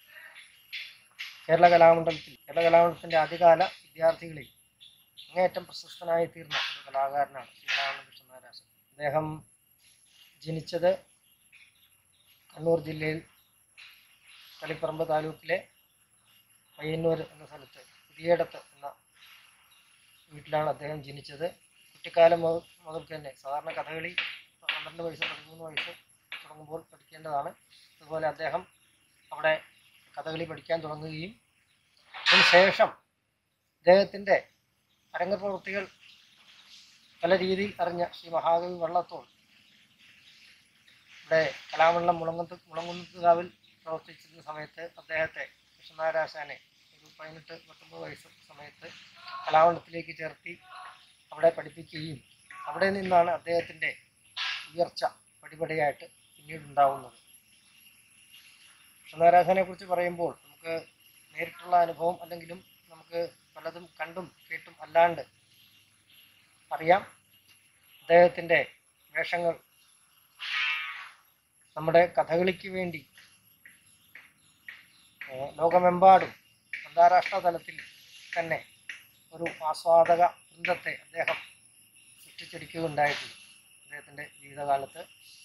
കേരള കലാമണ്ഡലത്തിൽ കേരള കലാമണ്ഡലത്തിൻ്റെ ആദ്യകാല വിദ്യാർത്ഥികളിൽ അങ്ങേയറ്റം പ്രശസ്തനായി തീർന്ന ഒരു കലാകാരനാണ് ശ്രീകലാനന്ദ കൃഷ്ണനാരാശൻ അദ്ദേഹം ജനിച്ചത് കണ്ണൂർ ജില്ലയിൽ തളിപ്പറമ്പ് താലൂക്കിലെ പയ്യന്നൂർ എന്ന സ്ഥലത്ത് പുതിയടത്ത് എന്ന വീട്ടിലാണ് അദ്ദേഹം ജനിച്ചത് കുട്ടിക്കാലം മുതൽ മുതൽക്ക് തന്നെ സാധാരണ കഥകളി പന്ത്രണ്ട് വയസ്സ് പതിമൂന്ന് വയസ്സ് തുടങ്ങുമ്പോൾ പഠിക്കേണ്ടതാണ് അതുപോലെ അദ്ദേഹം അവിടെ കഥകളി പഠിക്കാൻ തുടങ്ങുകയും അതിനുശേഷം അദ്ദേഹത്തിൻ്റെ അരങ്ങപ്രവൃത്തികൾ പല രീതിയിൽ അറിഞ്ഞ ശ്രീ മഹാകവി വള്ളത്തോൾ ഇവിടെ കലാമണ്ഡലം മുളങ്ങത്ത് മുളങ്കുന്നത്തുകാവിൽ പ്രവർത്തിച്ചിരുന്ന സമയത്ത് അദ്ദേഹത്തെ കൃഷ്ണനാരാശാനെ ഒരു പതിനെട്ട് പത്തൊമ്പത് വയസ്സ് സമയത്ത് കലാമണ്ഡലത്തിലേക്ക് ചേർത്തി അവിടെ പഠിപ്പിക്കുകയും അവിടെ നിന്നാണ് അദ്ദേഹത്തിൻ്റെ ഉയർച്ച പടിപടിയായിട്ട് പിന്നീട് ഉണ്ടാവുന്നത് കൃഷ്ണനാരാശാനെ കുറിച്ച് പറയുമ്പോൾ നമുക്ക് നേരിട്ടുള്ള അനുഭവം അല്ലെങ്കിലും നമുക്ക് പലതും കണ്ടും കേട്ടും അല്ലാണ്ട് അറിയാം അദ്ദേഹത്തിൻ്റെ വേഷങ്ങൾ നമ്മുടെ കഥകളിക്ക് വേണ്ടി ഏഹ് ലോകമെമ്പാടും അന്താരാഷ്ട്ര തലത്തിൽ തന്നെ ഒരു ആസ്വാദക വൃന്ദത്തെ അദ്ദേഹം സൃഷ്ടിച്ചെടുക്കുകയുണ്ടായിട്ടുണ്ട് അദ്ദേഹത്തിൻ്റെ ജീവിതകാലത്ത്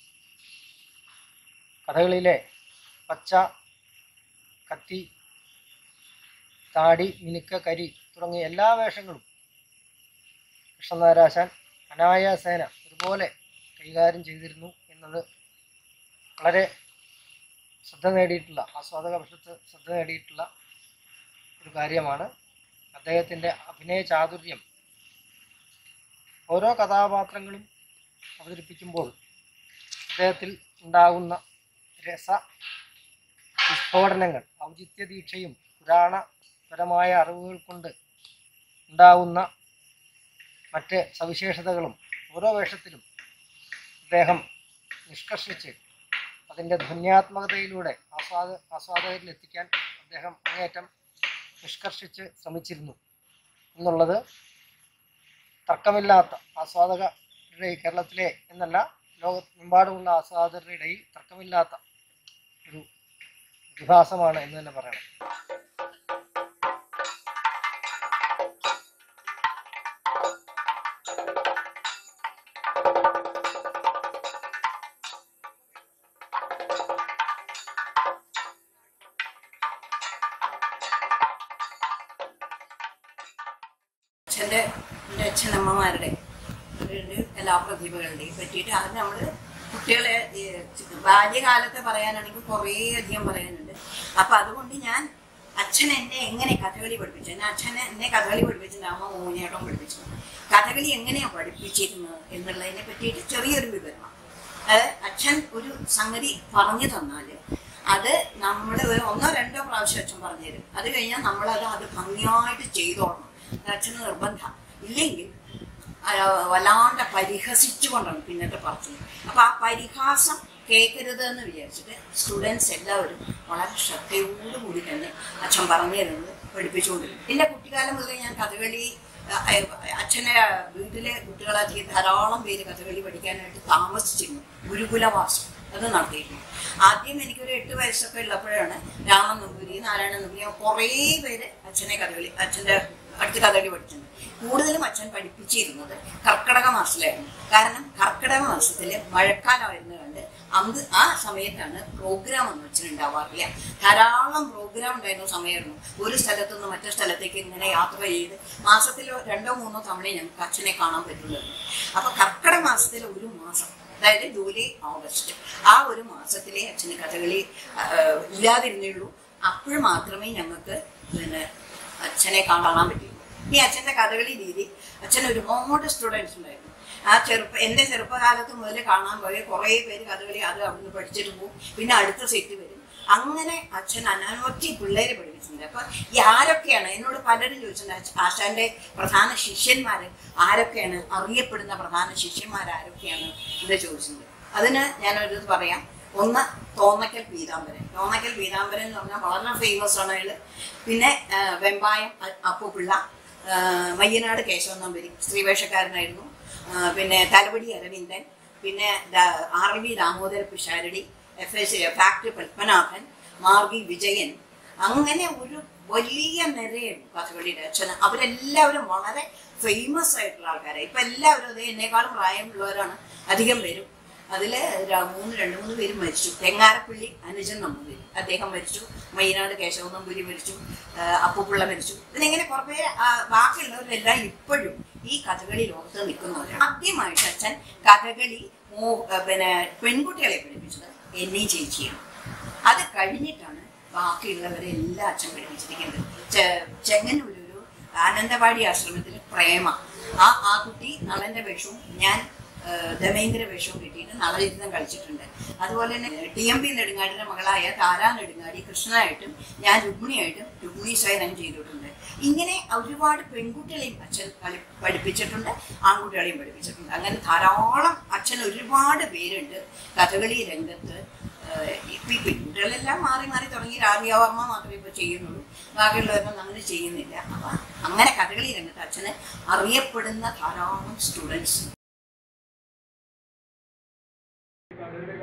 കഥകളിയിലെ പച്ച കത്തി താടി മിനുക്ക കരി തുടങ്ങിയ എല്ലാ വേഷങ്ങളും കൃഷ്ണനാരാശാൻ അനായാസേന ഒരുപോലെ കൈകാര്യം ചെയ്തിരുന്നു എന്നത് വളരെ ശ്രദ്ധ നേടിയിട്ടുള്ള ആസ്വാദക പക്ഷത്ത് ശ്രദ്ധ നേടിയിട്ടുള്ള ഒരു കാര്യമാണ് അദ്ദേഹത്തിൻ്റെ അഭിനയ ചാതുര്യം ഓരോ കഥാപാത്രങ്ങളും അവതരിപ്പിക്കുമ്പോൾ അദ്ദേഹത്തിൽ ഉണ്ടാകുന്ന രസ വിസ്ഫോടനങ്ങൾ ഔചിത്യ ദീക്ഷയും പുരാണപരമായ അറിവുകൾ കൊണ്ട് ഉണ്ടാകുന്ന മറ്റ് സവിശേഷതകളും ഓരോ വേഷത്തിലും അദ്ദേഹം നിഷ്കർഷിച്ച് അതിൻ്റെ ധ്വന്യാത്മകതയിലൂടെ ആസ്വാദ ആസ്വാദകരിൽ എത്തിക്കാൻ അദ്ദേഹം അങ്ങേയറ്റം നിഷ്കർഷിച്ച് ശ്രമിച്ചിരുന്നു എന്നുള്ളത് തർക്കമില്ലാത്ത ആസ്വാദകരുടെ കേരളത്തിലെ എന്നല്ല ലോകമെമ്പാടുമുള്ള ആസ്വാദകരുടെ ഇടയിൽ തർക്കമില്ലാത്ത ഒരു പ്രതിഭാസമാണ് എന്ന് തന്നെ പറയണം അച്ഛൻ്റെ എൻ്റെ അച്ഛനമ്മമാരുടെ അവരുടെ എല്ലാ പ്രതിഭകളുടെയും പറ്റിയിട്ട് അത് നമ്മൾ കുട്ടികളെ ഈ ബാല്യകാലത്തെ പറയാനാണെങ്കിൽ കുറേ അധികം പറയാനുണ്ട് അപ്പം അതുകൊണ്ട് ഞാൻ അച്ഛൻ എന്നെ എങ്ങനെ കഥകളി പഠിപ്പിച്ചു എന്നെ അച്ഛൻ എന്നെ കഥകളി പഠിപ്പിച്ചിട്ടുണ്ട് അമ്മ മോഹിനിയാട്ടം പഠിപ്പിച്ചു കഥകളി എങ്ങനെയാണ് പഠിപ്പിച്ചിരുന്നത് എന്നുള്ളതിനെ പറ്റിയിട്ട് ചെറിയൊരു വിവരണം അത് അച്ഛൻ ഒരു സംഗതി പറഞ്ഞു തന്നാൽ അത് നമ്മൾ ഒരു ഒന്നോ രണ്ടോ പ്രാവശ്യം അച്ഛൻ പറഞ്ഞു തരും അത് കഴിഞ്ഞാൽ നമ്മളത് അത് ഭംഗിയായിട്ട് ചെയ്തോളണം അത് അച്ഛന് നിർബന്ധം ഇല്ലെങ്കിൽ ആ, വല്ലാണ്ട് പരിഹസിച്ചുകൊണ്ടാണ് പിന്നത്തെ പറഞ്ഞത് അപ്പൊ ആ പരിഹാസം കേൾക്കരുത് എന്ന് വിചാരിച്ചിട്ട് സ്റ്റുഡൻസ് എല്ലാവരും വളരെ ശ്രദ്ധയോടുകൂടി തന്നെ അച്ഛൻ പറഞ്ഞു തരുന്നത് പഠിപ്പിച്ചുകൊണ്ടിരുന്നു എൻ്റെ കുട്ടിക്കാലം മുതലേ ഞാൻ കഥകളി ആ, അച്ഛനെ വീട്ടിലെ കുട്ടികളാക്കി ധാരാളം പേര് കഥകളി പഠിക്കാനായിട്ട് താമസിച്ചിരുന്നു ഗുരുകുലവാസം അത് നടത്തിയിരുന്നു ആദ്യം എനിക്കൊരു എട്ട് വയസ്സൊക്കെ ഉള്ളപ്പോഴാണ് രാമൻ നമ്പൂരി നാരായണൻ നമ്പൂരി കുറേ പേര് അച്ഛനെ കഥകളി അച്ഛൻ്റെ അടുത്ത് കഥകളി പഠിച്ചിട്ടുണ്ട് കൂടുതലും അച്ഛൻ പഠിപ്പിച്ചിരുന്നത് കർക്കിടക മാസത്തിലായിരുന്നു കാരണം കർക്കിടക മാസത്തിൽ മഴക്കാലമായിരുന്നു കണ്ട് അന്ന് ആ സമയത്താണ് പ്രോഗ്രാം ഒന്നും അച്ഛനുണ്ടാവാറില്ല ധാരാളം പ്രോഗ്രാം ഉണ്ടായിരുന്ന സമയമായിരുന്നു ഒരു സ്ഥലത്തു നിന്ന് മറ്റു സ്ഥലത്തേക്ക് ഇങ്ങനെ യാത്ര ചെയ്ത് മാസത്തിലോ രണ്ടോ മൂന്നോ തവണ ഞങ്ങൾക്ക് അച്ഛനെ കാണാൻ പറ്റുള്ളൂ അപ്പൊ കർക്കിടക മാസത്തിലെ ഒരു മാസം അതായത് ജൂലൈ ഓഗസ്റ്റ് ആ ഒരു മാസത്തിലെ അച്ഛന് കഥകളി ആ, ഇല്ലാതിരുന്നുള്ളൂ അപ്പോൾ മാത്രമേ ഞങ്ങൾക്ക് പിന്നെ അച്ഛനെ കാണാൻ പറ്റുള്ളൂ ഈ അച്ഛൻ്റെ കഥകളി രീതി അച്ഛൻ ഒരുപാട് സ്റ്റുഡൻസ് ഉണ്ടായിരുന്നു ആ ചെറുപ്പ എൻ്റെ ചെറുപ്പകാലത്ത് മുതൽ കാണാൻ പോയ കുറേ പേര് കഥകളി അത് അവിടുന്ന് പഠിച്ചിട്ട് പോകും പിന്നെ അടുത്ത സെറ്റ് വരും അങ്ങനെ അച്ഛൻ അനവധി പിള്ളേരെ പഠിപ്പിച്ചിട്ടുണ്ട് അപ്പൊ ഈ ആരൊക്കെയാണ് എന്നോട് പലരും ചോദിച്ചിട്ടുണ്ട് അച്ഛ- ആശാന്റെ പ്രധാന ശിഷ്യന്മാര് ആരൊക്കെയാണ് അറിയപ്പെടുന്ന പ്രധാന ശിഷ്യന്മാർ ആരൊക്കെയാണ് എന്ന് ചോദിച്ചിട്ടുണ്ട് അതിന് ഞാനൊരു ഇത് പറയാം ഒന്ന് തോന്നക്കൽ പീതാംബരൻ തോന്നക്കൽ പീതാംബരൻ എന്ന് പറഞ്ഞാൽ വളരെ ഫേമസ് ആണ് അയാള് പിന്നെ ആ, വെമ്പായം അ- അപ്പുപിള്ള ആ, മയ്യനാട് കേശവൻ നമ്പൂരി സ്ത്രീവേഷക്കാരനായിരുന്നു ആ, പിന്നെ തലവടി അരവിന്ദൻ പിന്നെ ദ- R V Damodara Pisharody F S factory Padmanabhan Margi Vijayan അങ്ങനെ ഒരു വലിയ നിരയുണ്ട് കഥകളിയുടെ അച്ഛന് അവരെല്ലാവരും വളരെ ഫേമസ് ആയിട്ടുള്ള ആൾക്കാരാണ് ഇപ്പൊ എല്ലാവരും അത് എന്നെക്കാളും പ്രായമുള്ളവരാണ് അധികം പേരും അതില് ര- മൂന്ന് രണ്ട് മൂന്ന് പേര് മരിച്ചു തെങ്ങാരപ്പള്ളി അനുജൻ നമ്പൂതിരി അദ്ദേഹം മരിച്ചു മയ്യനാട് കേശവ നമ്പൂരി മരിച്ചു ആ, അപ്പുപിള്ള മരിച്ചു ഇതിങ്ങനെ കുറെ പേര് ആ, ബാക്കിയുള്ളവരെല്ലാം ഇപ്പോഴും ഈ കഥകളി ലോകത്ത് നിൽക്കുന്നവരാണ് ആദ്യമായിട്ട് അച്ഛൻ കഥകളി മോ- ആ, പിന്നെ പെൺകുട്ടികളെ പഠിപ്പിച്ചത് എന്നെയും ചേച്ചിയാണ് അത് കഴിഞ്ഞിട്ടാണ് ബാക്കിയുള്ളവരെ എല്ലാം അച്ഛൻ പഠിപ്പിച്ചിരിക്കുന്നത് ചെ- ചെങ്ങന്നൂരൊരു ആനന്ദവാടി ആശ്രമത്തിൽ പ്രേമ ആ ആ കുട്ടി നളന്റെ വേഷവും ഞാൻ ആ, ദമേന്ദ്ര വേഷവും കിട്ടിയിട്ട് നളചരിതം കളിച്ചിട്ടുണ്ട് അതുപോലെ തന്നെ ടി എം പി നെടുങ്ങാടിന്റെ മകളായ താരാ നെടുങ്ങാടി കൃഷ്ണനായിട്ടും ഞാൻ രുക്മിണിയായിട്ടും രുക്മിണി സൈനം ചെയ്തിട്ടുണ്ട് ഇങ്ങനെ ഒരുപാട് പെൺകുട്ടികളെയും അച്ഛൻ കളി പഠിപ്പിച്ചിട്ടുണ്ട് ആൺകുട്ടികളെയും പഠിപ്പിച്ചിട്ടുണ്ട് അങ്ങനെ ധാരാളം അച്ഛൻ ഒരുപാട് പേരുണ്ട് കഥകളി രംഗത്ത് ഏഹ് ഇപ്പൊ ഈ പെൺകുട്ടികളെല്ലാം മാറി മാറി തുടങ്ങി രാധികാവർമ്മ മാത്രമേ ഇപ്പൊ ചെയ്യുന്നുള്ളൂ ബാക്കിയുള്ളവരൊന്നും അങ്ങനെ ചെയ്യുന്നില്ല അപ്പൊ അങ്ങനെ കഥകളി രംഗത്ത് അച്ഛന് അറിയപ്പെടുന്ന ധാരാളം സ്റ്റുഡൻസ്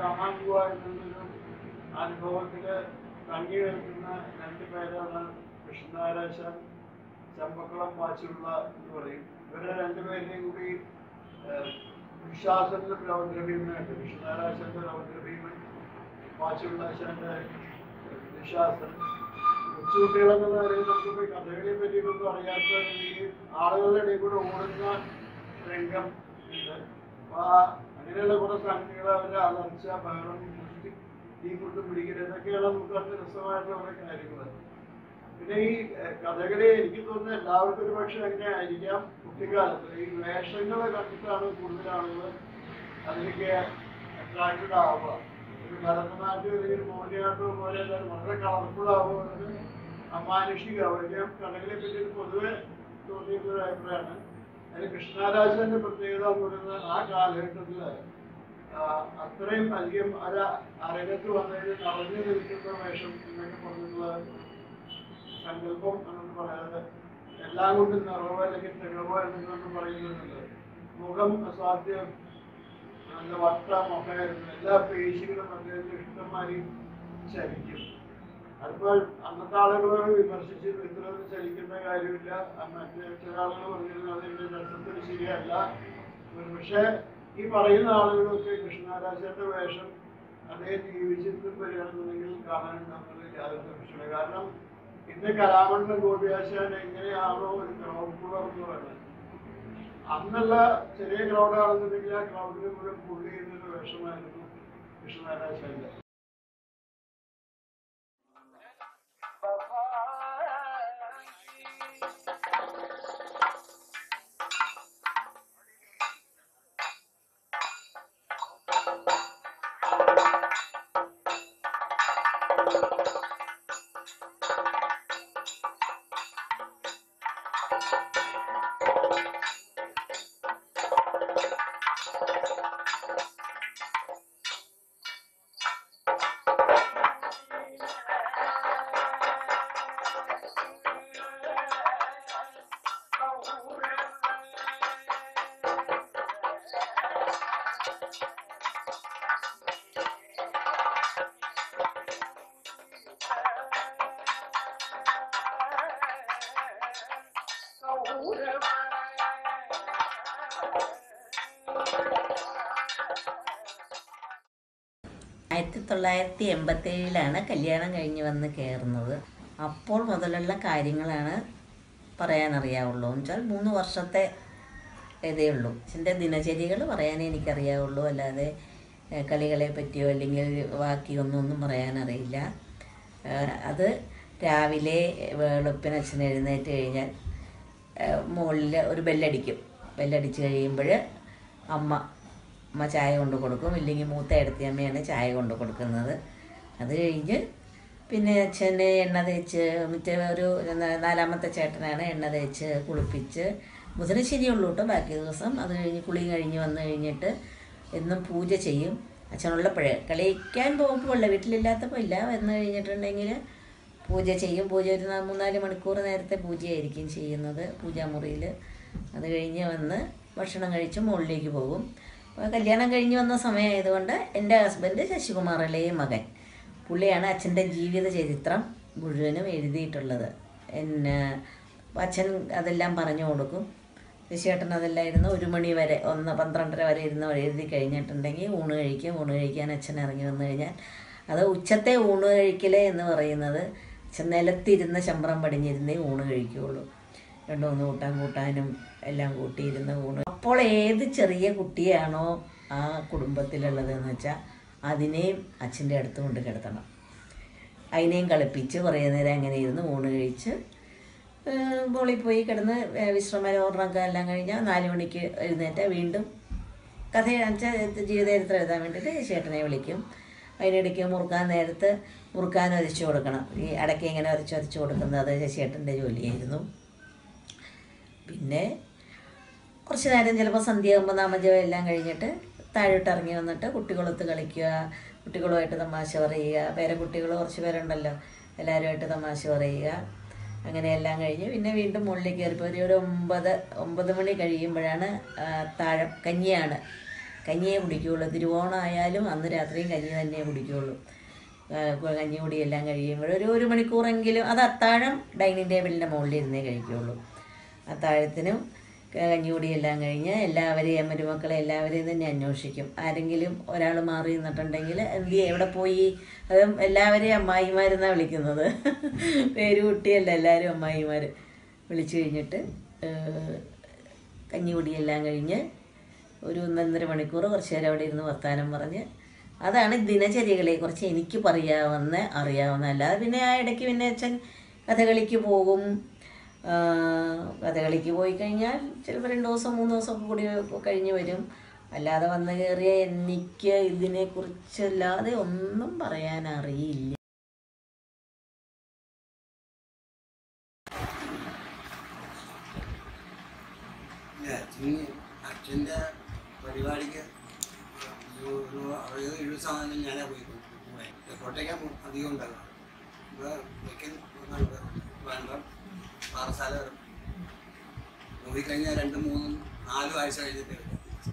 കാണാൻ പോവുക എന്നൊരു അനുഭവത്തില് തങ്ങി നിൽക്കുന്ന രണ്ട് പേരാണ് കൃഷ്ണനാരാശൻ ചമ്പക്കുളം വാച്ചുള്ള എന്ന് പറയും ഇവരെ രണ്ടുപേരെയും കൂടി ഏഹ്, വിശ്വാസത്തിലും രൗദ്രഭീമനുണ്ട് കൃഷ്ണനാരാശന്റെ രൗദ്രഭീമൻ വാച്ചുള്ളാശന്റെ വിശ്വാസം കൊച്ചുകുട്ടികളെന്നുള്ള നിലയിൽ നമുക്കിപ്പോ ഈ കഥകളെ പറ്റിയിട്ടൊന്നും അറിയാത്ത ഈ ആളുകളുടെ ഇടയിൽ കൂടെ ഓടുന്ന രംഗം ഉണ്ട് അപ്പൊ ആ അങ്ങനെയുള്ള കുറെ സംഗതികൾ അവരുടെ അലർച്ച ബഹളം കുത്തി തീ കൊണ്ട് പിടിക്കൽ ഇതൊക്കെയാണ് നമുക്ക് അത് രസമായിട്ടുള്ള കുറെ കാര്യങ്ങൾ പിന്നെ ഈ ഏഹ്, കഥകളി എനിക്ക് തോന്നുന്നു എല്ലാവർക്കും ഒരു പക്ഷെ അങ്ങനെ ആയിരിക്കാം കുട്ടിക്കാലത്ത് ഈ വേഷങ്ങളെ കണ്ടിട്ടാണ് കൂടുതൽ ആളുകൾ അതിലേക്ക് അട്രാക്റ്റഡ് ആവുക ഒരു ഭരതനാട്യം അല്ലെങ്കിൽ ഒരു മോഹിനിയാട്ടം പോലെ അല്ലാതെ വളരെ കളർഫുൾ ആവുക എന്നത് അമാനുഷികമാവും എനിക്ക് കഥകളെ പറ്റി ഒരു പൊതുവെ തോന്നിയിട്ടുള്ള ഒരു അഭിപ്രായമാണ് അതിൽ കൃഷ്ണരാജന്റെ പ്രത്യേകത എന്ന് പറയുന്നത് ആ കാലഘട്ടത്തിൽ അത്രയും അധികം അര അരങ്ങത്ത് വന്നതിന് നിറഞ്ഞു നിൽക്കുന്ന വേഷം എന്നൊക്കെ പറഞ്ഞിട്ടുള്ള സങ്കല്പം എന്നൊന്ന് പറയാതെ എല്ലാം കൊണ്ടും നിറവോ അല്ലെങ്കിൽ തെളിവോ എന്നൊക്കെ പറയുന്നുണ്ട് മുഖം അസാധ്യം നല്ല വട്ട മുഖമായിരുന്നു എല്ലാ പേശികളും അദ്ദേഹത്തിന് ഇഷ്ടംമാതിരി ചലിക്കും അതിപ്പോൾ അന്നത്തെ ആളുകളോട് വിമർശിച്ച് ഇത്രയൊന്നും ചലിക്കേണ്ട കാര്യമില്ല ആ മറ്റേ ചില ആളുകൾ പറഞ്ഞിരുന്നു അതിന്റെ രസത്തിന് ശരിയല്ല ഒരു പക്ഷേ ഈ പറയുന്ന ആളുകളൊക്കെ കൃഷ്ണരാജന്റെ വേഷം അദ്ദേഹം ജീവിച്ചിട്ടും വരികയാണെന്നുണ്ടെങ്കിൽ കാണാനുണ്ടെന്നുള്ളത് യാതൊരു സംശയമില്ല കാരണം ഇന്ന് കലാമണ്ഡലം ഗോപിയാശാൻ എങ്ങനെയാണോ ഒരു ക്രൗഡ് പുളർ എന്ന് പറയുന്നത് അന്നുള്ള ചെറിയ ക്രൗഡാണെന്നുണ്ടെങ്കിൽ ആ ക്രൗഡിന് മുഴുവൻ പുള്ളി ചെയ്യുന്നൊരു വേഷമായിരുന്നു കൃഷ്ണനാരാശാന്റെ ആയിരത്തി തൊള്ളായിരത്തി എൺപത്തി ഏഴിലാണ് കല്യാണം കഴിഞ്ഞ് വന്ന് കയറുന്നത് അപ്പോൾ മുതലുള്ള കാര്യങ്ങളാണ് പറയാനറിയാവുള്ളൂ എന്ന് വെച്ചാൽ മൂന്ന് വർഷത്തെ ഇതേ ഉള്ളൂ എൻ്റെ ദിനചര്യകൾ പറയാനേ എനിക്കറിയാവുള്ളൂ അല്ലാതെ ഏഹ്, കളികളെ പറ്റിയോ അല്ലെങ്കിൽ ബാക്കിയൊന്നും ഒന്നും പറയാനറിയില്ല ഏഹ്, അത് രാവിലെ വെളുപ്പിന് അച്ഛൻ എഴുന്നേറ്റ് കഴിഞ്ഞാൽ മുകളിൽ ഒരു ബെല്ലടിക്കും ബെല്ലടിച്ച് കഴിയുമ്പോൾ അമ്മ അമ്മ ചായ കൊണ്ട് കൊടുക്കും ഇല്ലെങ്കിൽ മൂത്ത ഇടത്തി അമ്മയാണ് ചായ കൊണ്ട് കൊടുക്കുന്നത് അത് കഴിഞ്ഞ് പിന്നെ അച്ഛന് എണ്ണ തേച്ച് മറ്റേ ഒരു ന- നാലാമത്തെ ചേട്ടനാണ് എണ്ണ തേച്ച് കുളിപ്പിച്ച് ബുധന് ശരിയുള്ളൂ കേട്ടോ ബാക്കി ദിവസം അത് കഴിഞ്ഞ് കുളി കഴിഞ്ഞ് വന്നു കഴിഞ്ഞിട്ട് എന്നും പൂജ ചെയ്യും അച്ഛനുള്ളപ്പോഴേ കളിക്കാൻ പോകുമ്പോൾ വീട്ടിലില്ലാത്തപ്പോൾ ഇല്ല വന്നു കഴിഞ്ഞിട്ടുണ്ടെങ്കിൽ പൂജ ചെയ്യും പൂജ ഒരു നാ- മൂന്നാല് മണിക്കൂർ നേരത്തെ പൂജയായിരിക്കും ചെയ്യുന്നത് പൂജാമുറിയിൽ അത് കഴിഞ്ഞ് വന്ന് ഭക്ഷണം കഴിച്ച് മുകളിലേക്ക് പോകും അപ്പോൾ കല്യാണം കഴിഞ്ഞ് വന്ന സമയമായതുകൊണ്ട് എൻ്റെ ഹസ്ബൻഡ് ശശികുമാർ ഇളയ മകൻ പുള്ളിയാണ് അച്ഛൻ്റെ ജീവിത ചരിത്രം മുഴുവനും എഴുതിയിട്ടുള്ളത് എന്നെ അച്ഛൻ അതെല്ലാം പറഞ്ഞു കൊടുക്കും ശശിയേട്ടൻ അതെല്ലാം ഇരുന്ന് ഒരു മണി വരെ ഒന്ന് പന്ത്രണ്ടര വരെ ഇരുന്ന് എഴുതി കഴിഞ്ഞിട്ടുണ്ടെങ്കിൽ ഊണ് കഴിക്കും ഊണ് കഴിക്കാൻ അച്ഛൻ ഇറങ്ങി വന്നു കഴിഞ്ഞാൽ അത് ഉച്ചത്തെ ഊണ് കഴിക്കൽ എന്ന് പറയുന്നത് അച്ഛൻ നിലത്തിരുന്ന് ശമ്പളം പടിഞ്ഞിരുന്നേ ഊണ് കഴിക്കുകയുള്ളൂ രണ്ടു മൂന്ന് കൂട്ടാൻ കൂട്ടാനും എല്ലാം കൂട്ടിയിരുന്ന് ഊണ് അപ്പോൾ ഏത് ചെറിയ കുട്ടിയാണോ ആ കുടുംബത്തിലുള്ളതെന്ന് വെച്ചാൽ അതിനെയും അച്ഛൻ്റെ അടുത്ത് കൊണ്ട് കിടത്തണം അതിനെയും കളിപ്പിച്ച് കുറേ നേരം അങ്ങനെ ഇരുന്ന് ഊണ് കഴിച്ച് ബോളിൽ പോയി കിടന്ന് വിശ്രമരോടനൊക്കെ എല്ലാം കഴിഞ്ഞാൽ നാല് മണിക്ക് എഴുന്നേറ്റ് വീണ്ടും കഥ വെച്ചാൽ ജീവചരിത്രം എഴുതാൻ വേണ്ടിയിട്ട് ചേട്ടനെ വിളിക്കും അതിനിടയ്ക്ക് മുറുക്കാൻ നേരത്ത് മുറുക്കാൻ ഒരച്ചു കൊടുക്കണം ഈ അടയ്ക്ക ഇങ്ങനെ ഒരച്ച് ഒരച്ച് കൊടുക്കുന്നത് അത് ശശിയേട്ടൻ്റെ ജോലിയായിരുന്നു പിന്നെ കുറച്ച് നേരം ചിലപ്പോൾ സന്ധ്യയാകുമ്പോൾ നാമജപം എല്ലാം കഴിഞ്ഞിട്ട് താഴോട്ട് ഇറങ്ങി വന്നിട്ട് കുട്ടികളൊത്ത് കളിക്കുക കുട്ടികളുമായിട്ട് തമാശ പറയുക പേരെ കുട്ടികൾ കുറച്ച് പേരുണ്ടല്ലോ എല്ലാവരുമായിട്ട് തമാശ പറയുക അങ്ങനെയെല്ലാം കഴിഞ്ഞ് പിന്നെ വീണ്ടും മുകളിലേക്ക് കയറിപ്പോൾ ഒരു ഒരു ഒമ്പത് ഒമ്പത് മണി കഴിയുമ്പോഴാണ് ആ, താഴെ കഞ്ഞിയാണ് കഞ്ഞിയെ കുടിക്കുകയുള്ളൂ തിരുവോണം ആയാലും അന്ന് രാത്രിയും കഞ്ഞി തന്നെ കുടിക്കുകയുള്ളൂ ആ, കഞ്ഞി കുടിയെല്ലാം കഴിയുമ്പോൾ ഒരു ഒരു മണിക്കൂറെങ്കിലും അത് അത്താഴം ഡൈനിങ് ടേബിളിൻ്റെ മുകളിൽ ഇരുന്നേ കഴിക്കുകയുള്ളൂ അത്താഴത്തിനും കഞ്ഞികുടിയെല്ലാം കഴിഞ്ഞ് എല്ലാവരെയും മരുമക്കളെ എല്ലാവരെയും തന്നെ അന്വേഷിക്കും ആരെങ്കിലും ഒരാൾ മാറി നിന്നിട്ടുണ്ടെങ്കിൽ എന്ത് എവിടെ പോയി അതും എല്ലാവരെയും അമ്മായിമാരെന്നാണ് വിളിക്കുന്നത് പേര് കുട്ടിയല്ല എല്ലാവരും അമ്മായിമാർ വിളിച്ചു കഴിഞ്ഞിട്ട് ഏഹ്, കഞ്ഞികുടിയെല്ലാം കഴിഞ്ഞ് ഒരു ഒന്നൊന്നര മണിക്കൂർ കുറച്ച് നേരം അവിടെ ഇരുന്ന് വർത്തമാനം പറഞ്ഞ് അതാണ് ദിനചര്യകളെ കുറിച്ച് എനിക്ക് പറയാവുന്ന അറിയാവുന്ന അല്ലാതെ പിന്നെ ആ ഇടയ്ക്ക് പിന്നെ അച്ഛൻ കഥകളിക്ക് പോകും ആ, കഥകളിക്ക് പോയി കഴിഞ്ഞാൽ ചിലപ്പോൾ രണ്ട് ദിവസം മൂന്ന് ദിവസം കൂടി കഴിഞ്ഞ് വരും അല്ലാതെ വന്ന് കയറിയ എനിക്ക് ഇതിനെക്കുറിച്ചല്ലാതെ ഒന്നും പറയാൻ അറിയില്ല അച്ഛന് അച്ഛൻ്റെ പരിപാടിക്ക് ഒരു ഒരു അറുപത് എഴുപത് ശതമാനം ഞാനാ പോയി കൂടെ കോട്ടയ്ക്കാൻ അധികം ഉണ്ടാകും ഇവിടെ വയ്ക്കൽ ഒന്നുണ്ട് വേണ്ട പാറശാല വരെ പോയി കഴിഞ്ഞാൽ രണ്ടും മൂന്നും നാലും ആഴ്ച കഴിഞ്ഞിട്ട് എടുക്കാം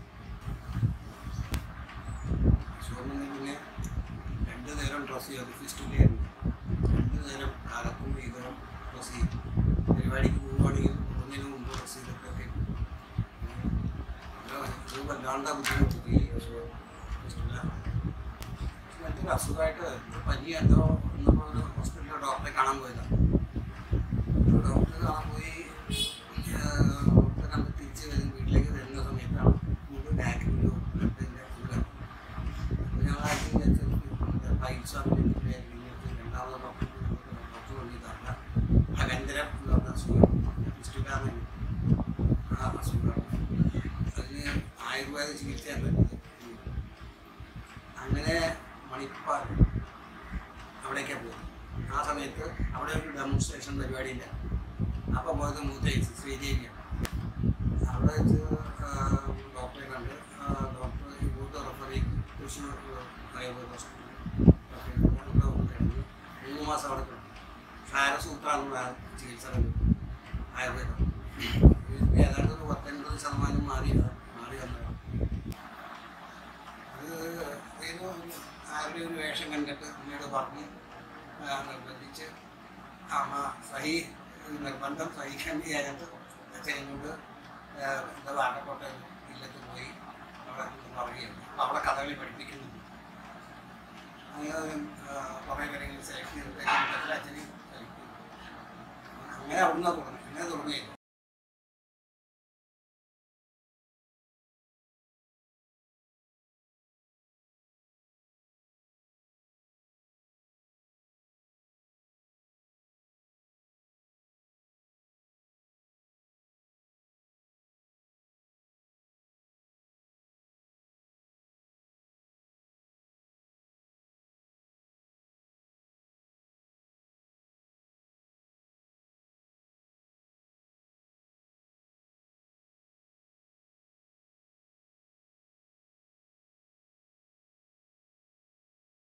ഷോറൂമിൽ പിന്നെ രണ്ട് നേരം ഡ്രസ്സ് ചെയ്യും ഫിസ്റ്റിലായിരുന്നു രണ്ട് നേരം കാലത്തും ഇതരം ഡ്രസ്സ് ചെയ്യും പരിപാടിക്ക് പോവുകയാണെങ്കിൽ ഒന്നിനു മുമ്പ് ഡ്രസ്സ് ചെയ്തിട്ടൊക്കെ ഇത് വല്ലാണ്ട ബുദ്ധിമുട്ട് ഈ അസുഖം ഫിസ്റ്റുല മറ്റൊരു അസുഖമായിട്ട് പനി എന്തോ ഇന്നിപ്പോൾ ഒരു ഹോസ്പിറ്റലിൽ ഡോക്ടറെ കാണാൻ പോയതാണ് ഡോക്ടറെ കാണാൻ പോയി ഡോക്ടറെ കണ്ട് തിരിച്ച് വരും വീട്ടിലേക്ക് വരുന്ന സമയത്താണ് നമുക്ക് ബാക്കിലൊരു ബ്ലഡിൻ്റെ ഷുഗർ അപ്പോൾ ഞങ്ങൾ ആദ്യം വിചാരിച്ചത് പൈൽസ് രണ്ടാമത് ഡോക്ടർ ഡോക്ടർ കൊണ്ടിട്ടല്ല അകന്തരം എന്ന് പറഞ്ഞ അസുഖം ഫിസ്റ്റുലാന്ന് ആ അസുഖമാണ് അതിന് ആയുർവേദ ചികിത്സയാണ് പറ്റുന്നത് അങ്ങനെ മണിപ്പാൽ അവിടേക്കാണ് പോയത് ആ സമയത്ത് അവിടെ ഒരു ഡെമോൺസ്ട്രേഷൻ പരിപാടിയില്ല അപ്പോൾ പോയത് മൂത്തേച്ച് ശ്രീദേവിയാണ് അവിടെ വെച്ച് ആ, ഡോക്ടറെ കണ്ട് ആ, ഡോക്ടർ ഇങ്ങോട്ട് റെഫർ ചെയ്ത് തൃശ്ശൂർ ആയുർവേദ ഹോസ്പിറ്റലിൽ കഴിഞ്ഞ് മൂന്ന് മാസം അവിടെ കിടന്നു ക്ഷാരസൂത്രാണ് ചികിത്സ ആയുർവേദം ഇത് ഏതാണ്ട് ഒരു പത്തൊൻപത് ശതമാനം മാറി മാറി വന്നതാണ് അത് ഏതോ ഒരു ആരുടെ ഒരു വേഷം കണ്ടിട്ട് പിന്നീട് പറഞ്ഞ് ആ, നിർബന്ധിച്ച് അമ്മ സഹി നിർബന്ധം സഹിക്കാൻ ചെയ്യാനായിട്ട് അച്ഛനോട് എന്താ വാഴക്കോട്ട ഇല്ലത്ത് പോയി അവിടെ പറയുകയാണ് അപ്പോൾ അവിടെ കഥകളി പഠിപ്പിക്കുന്നുണ്ട് അങ്ങനെ കുറേ കാര്യങ്ങൾ സെലക്ട് ചെയ്തിട്ട് അച്ഛന് അങ്ങനെ അവിടുന്ന് തുടങ്ങി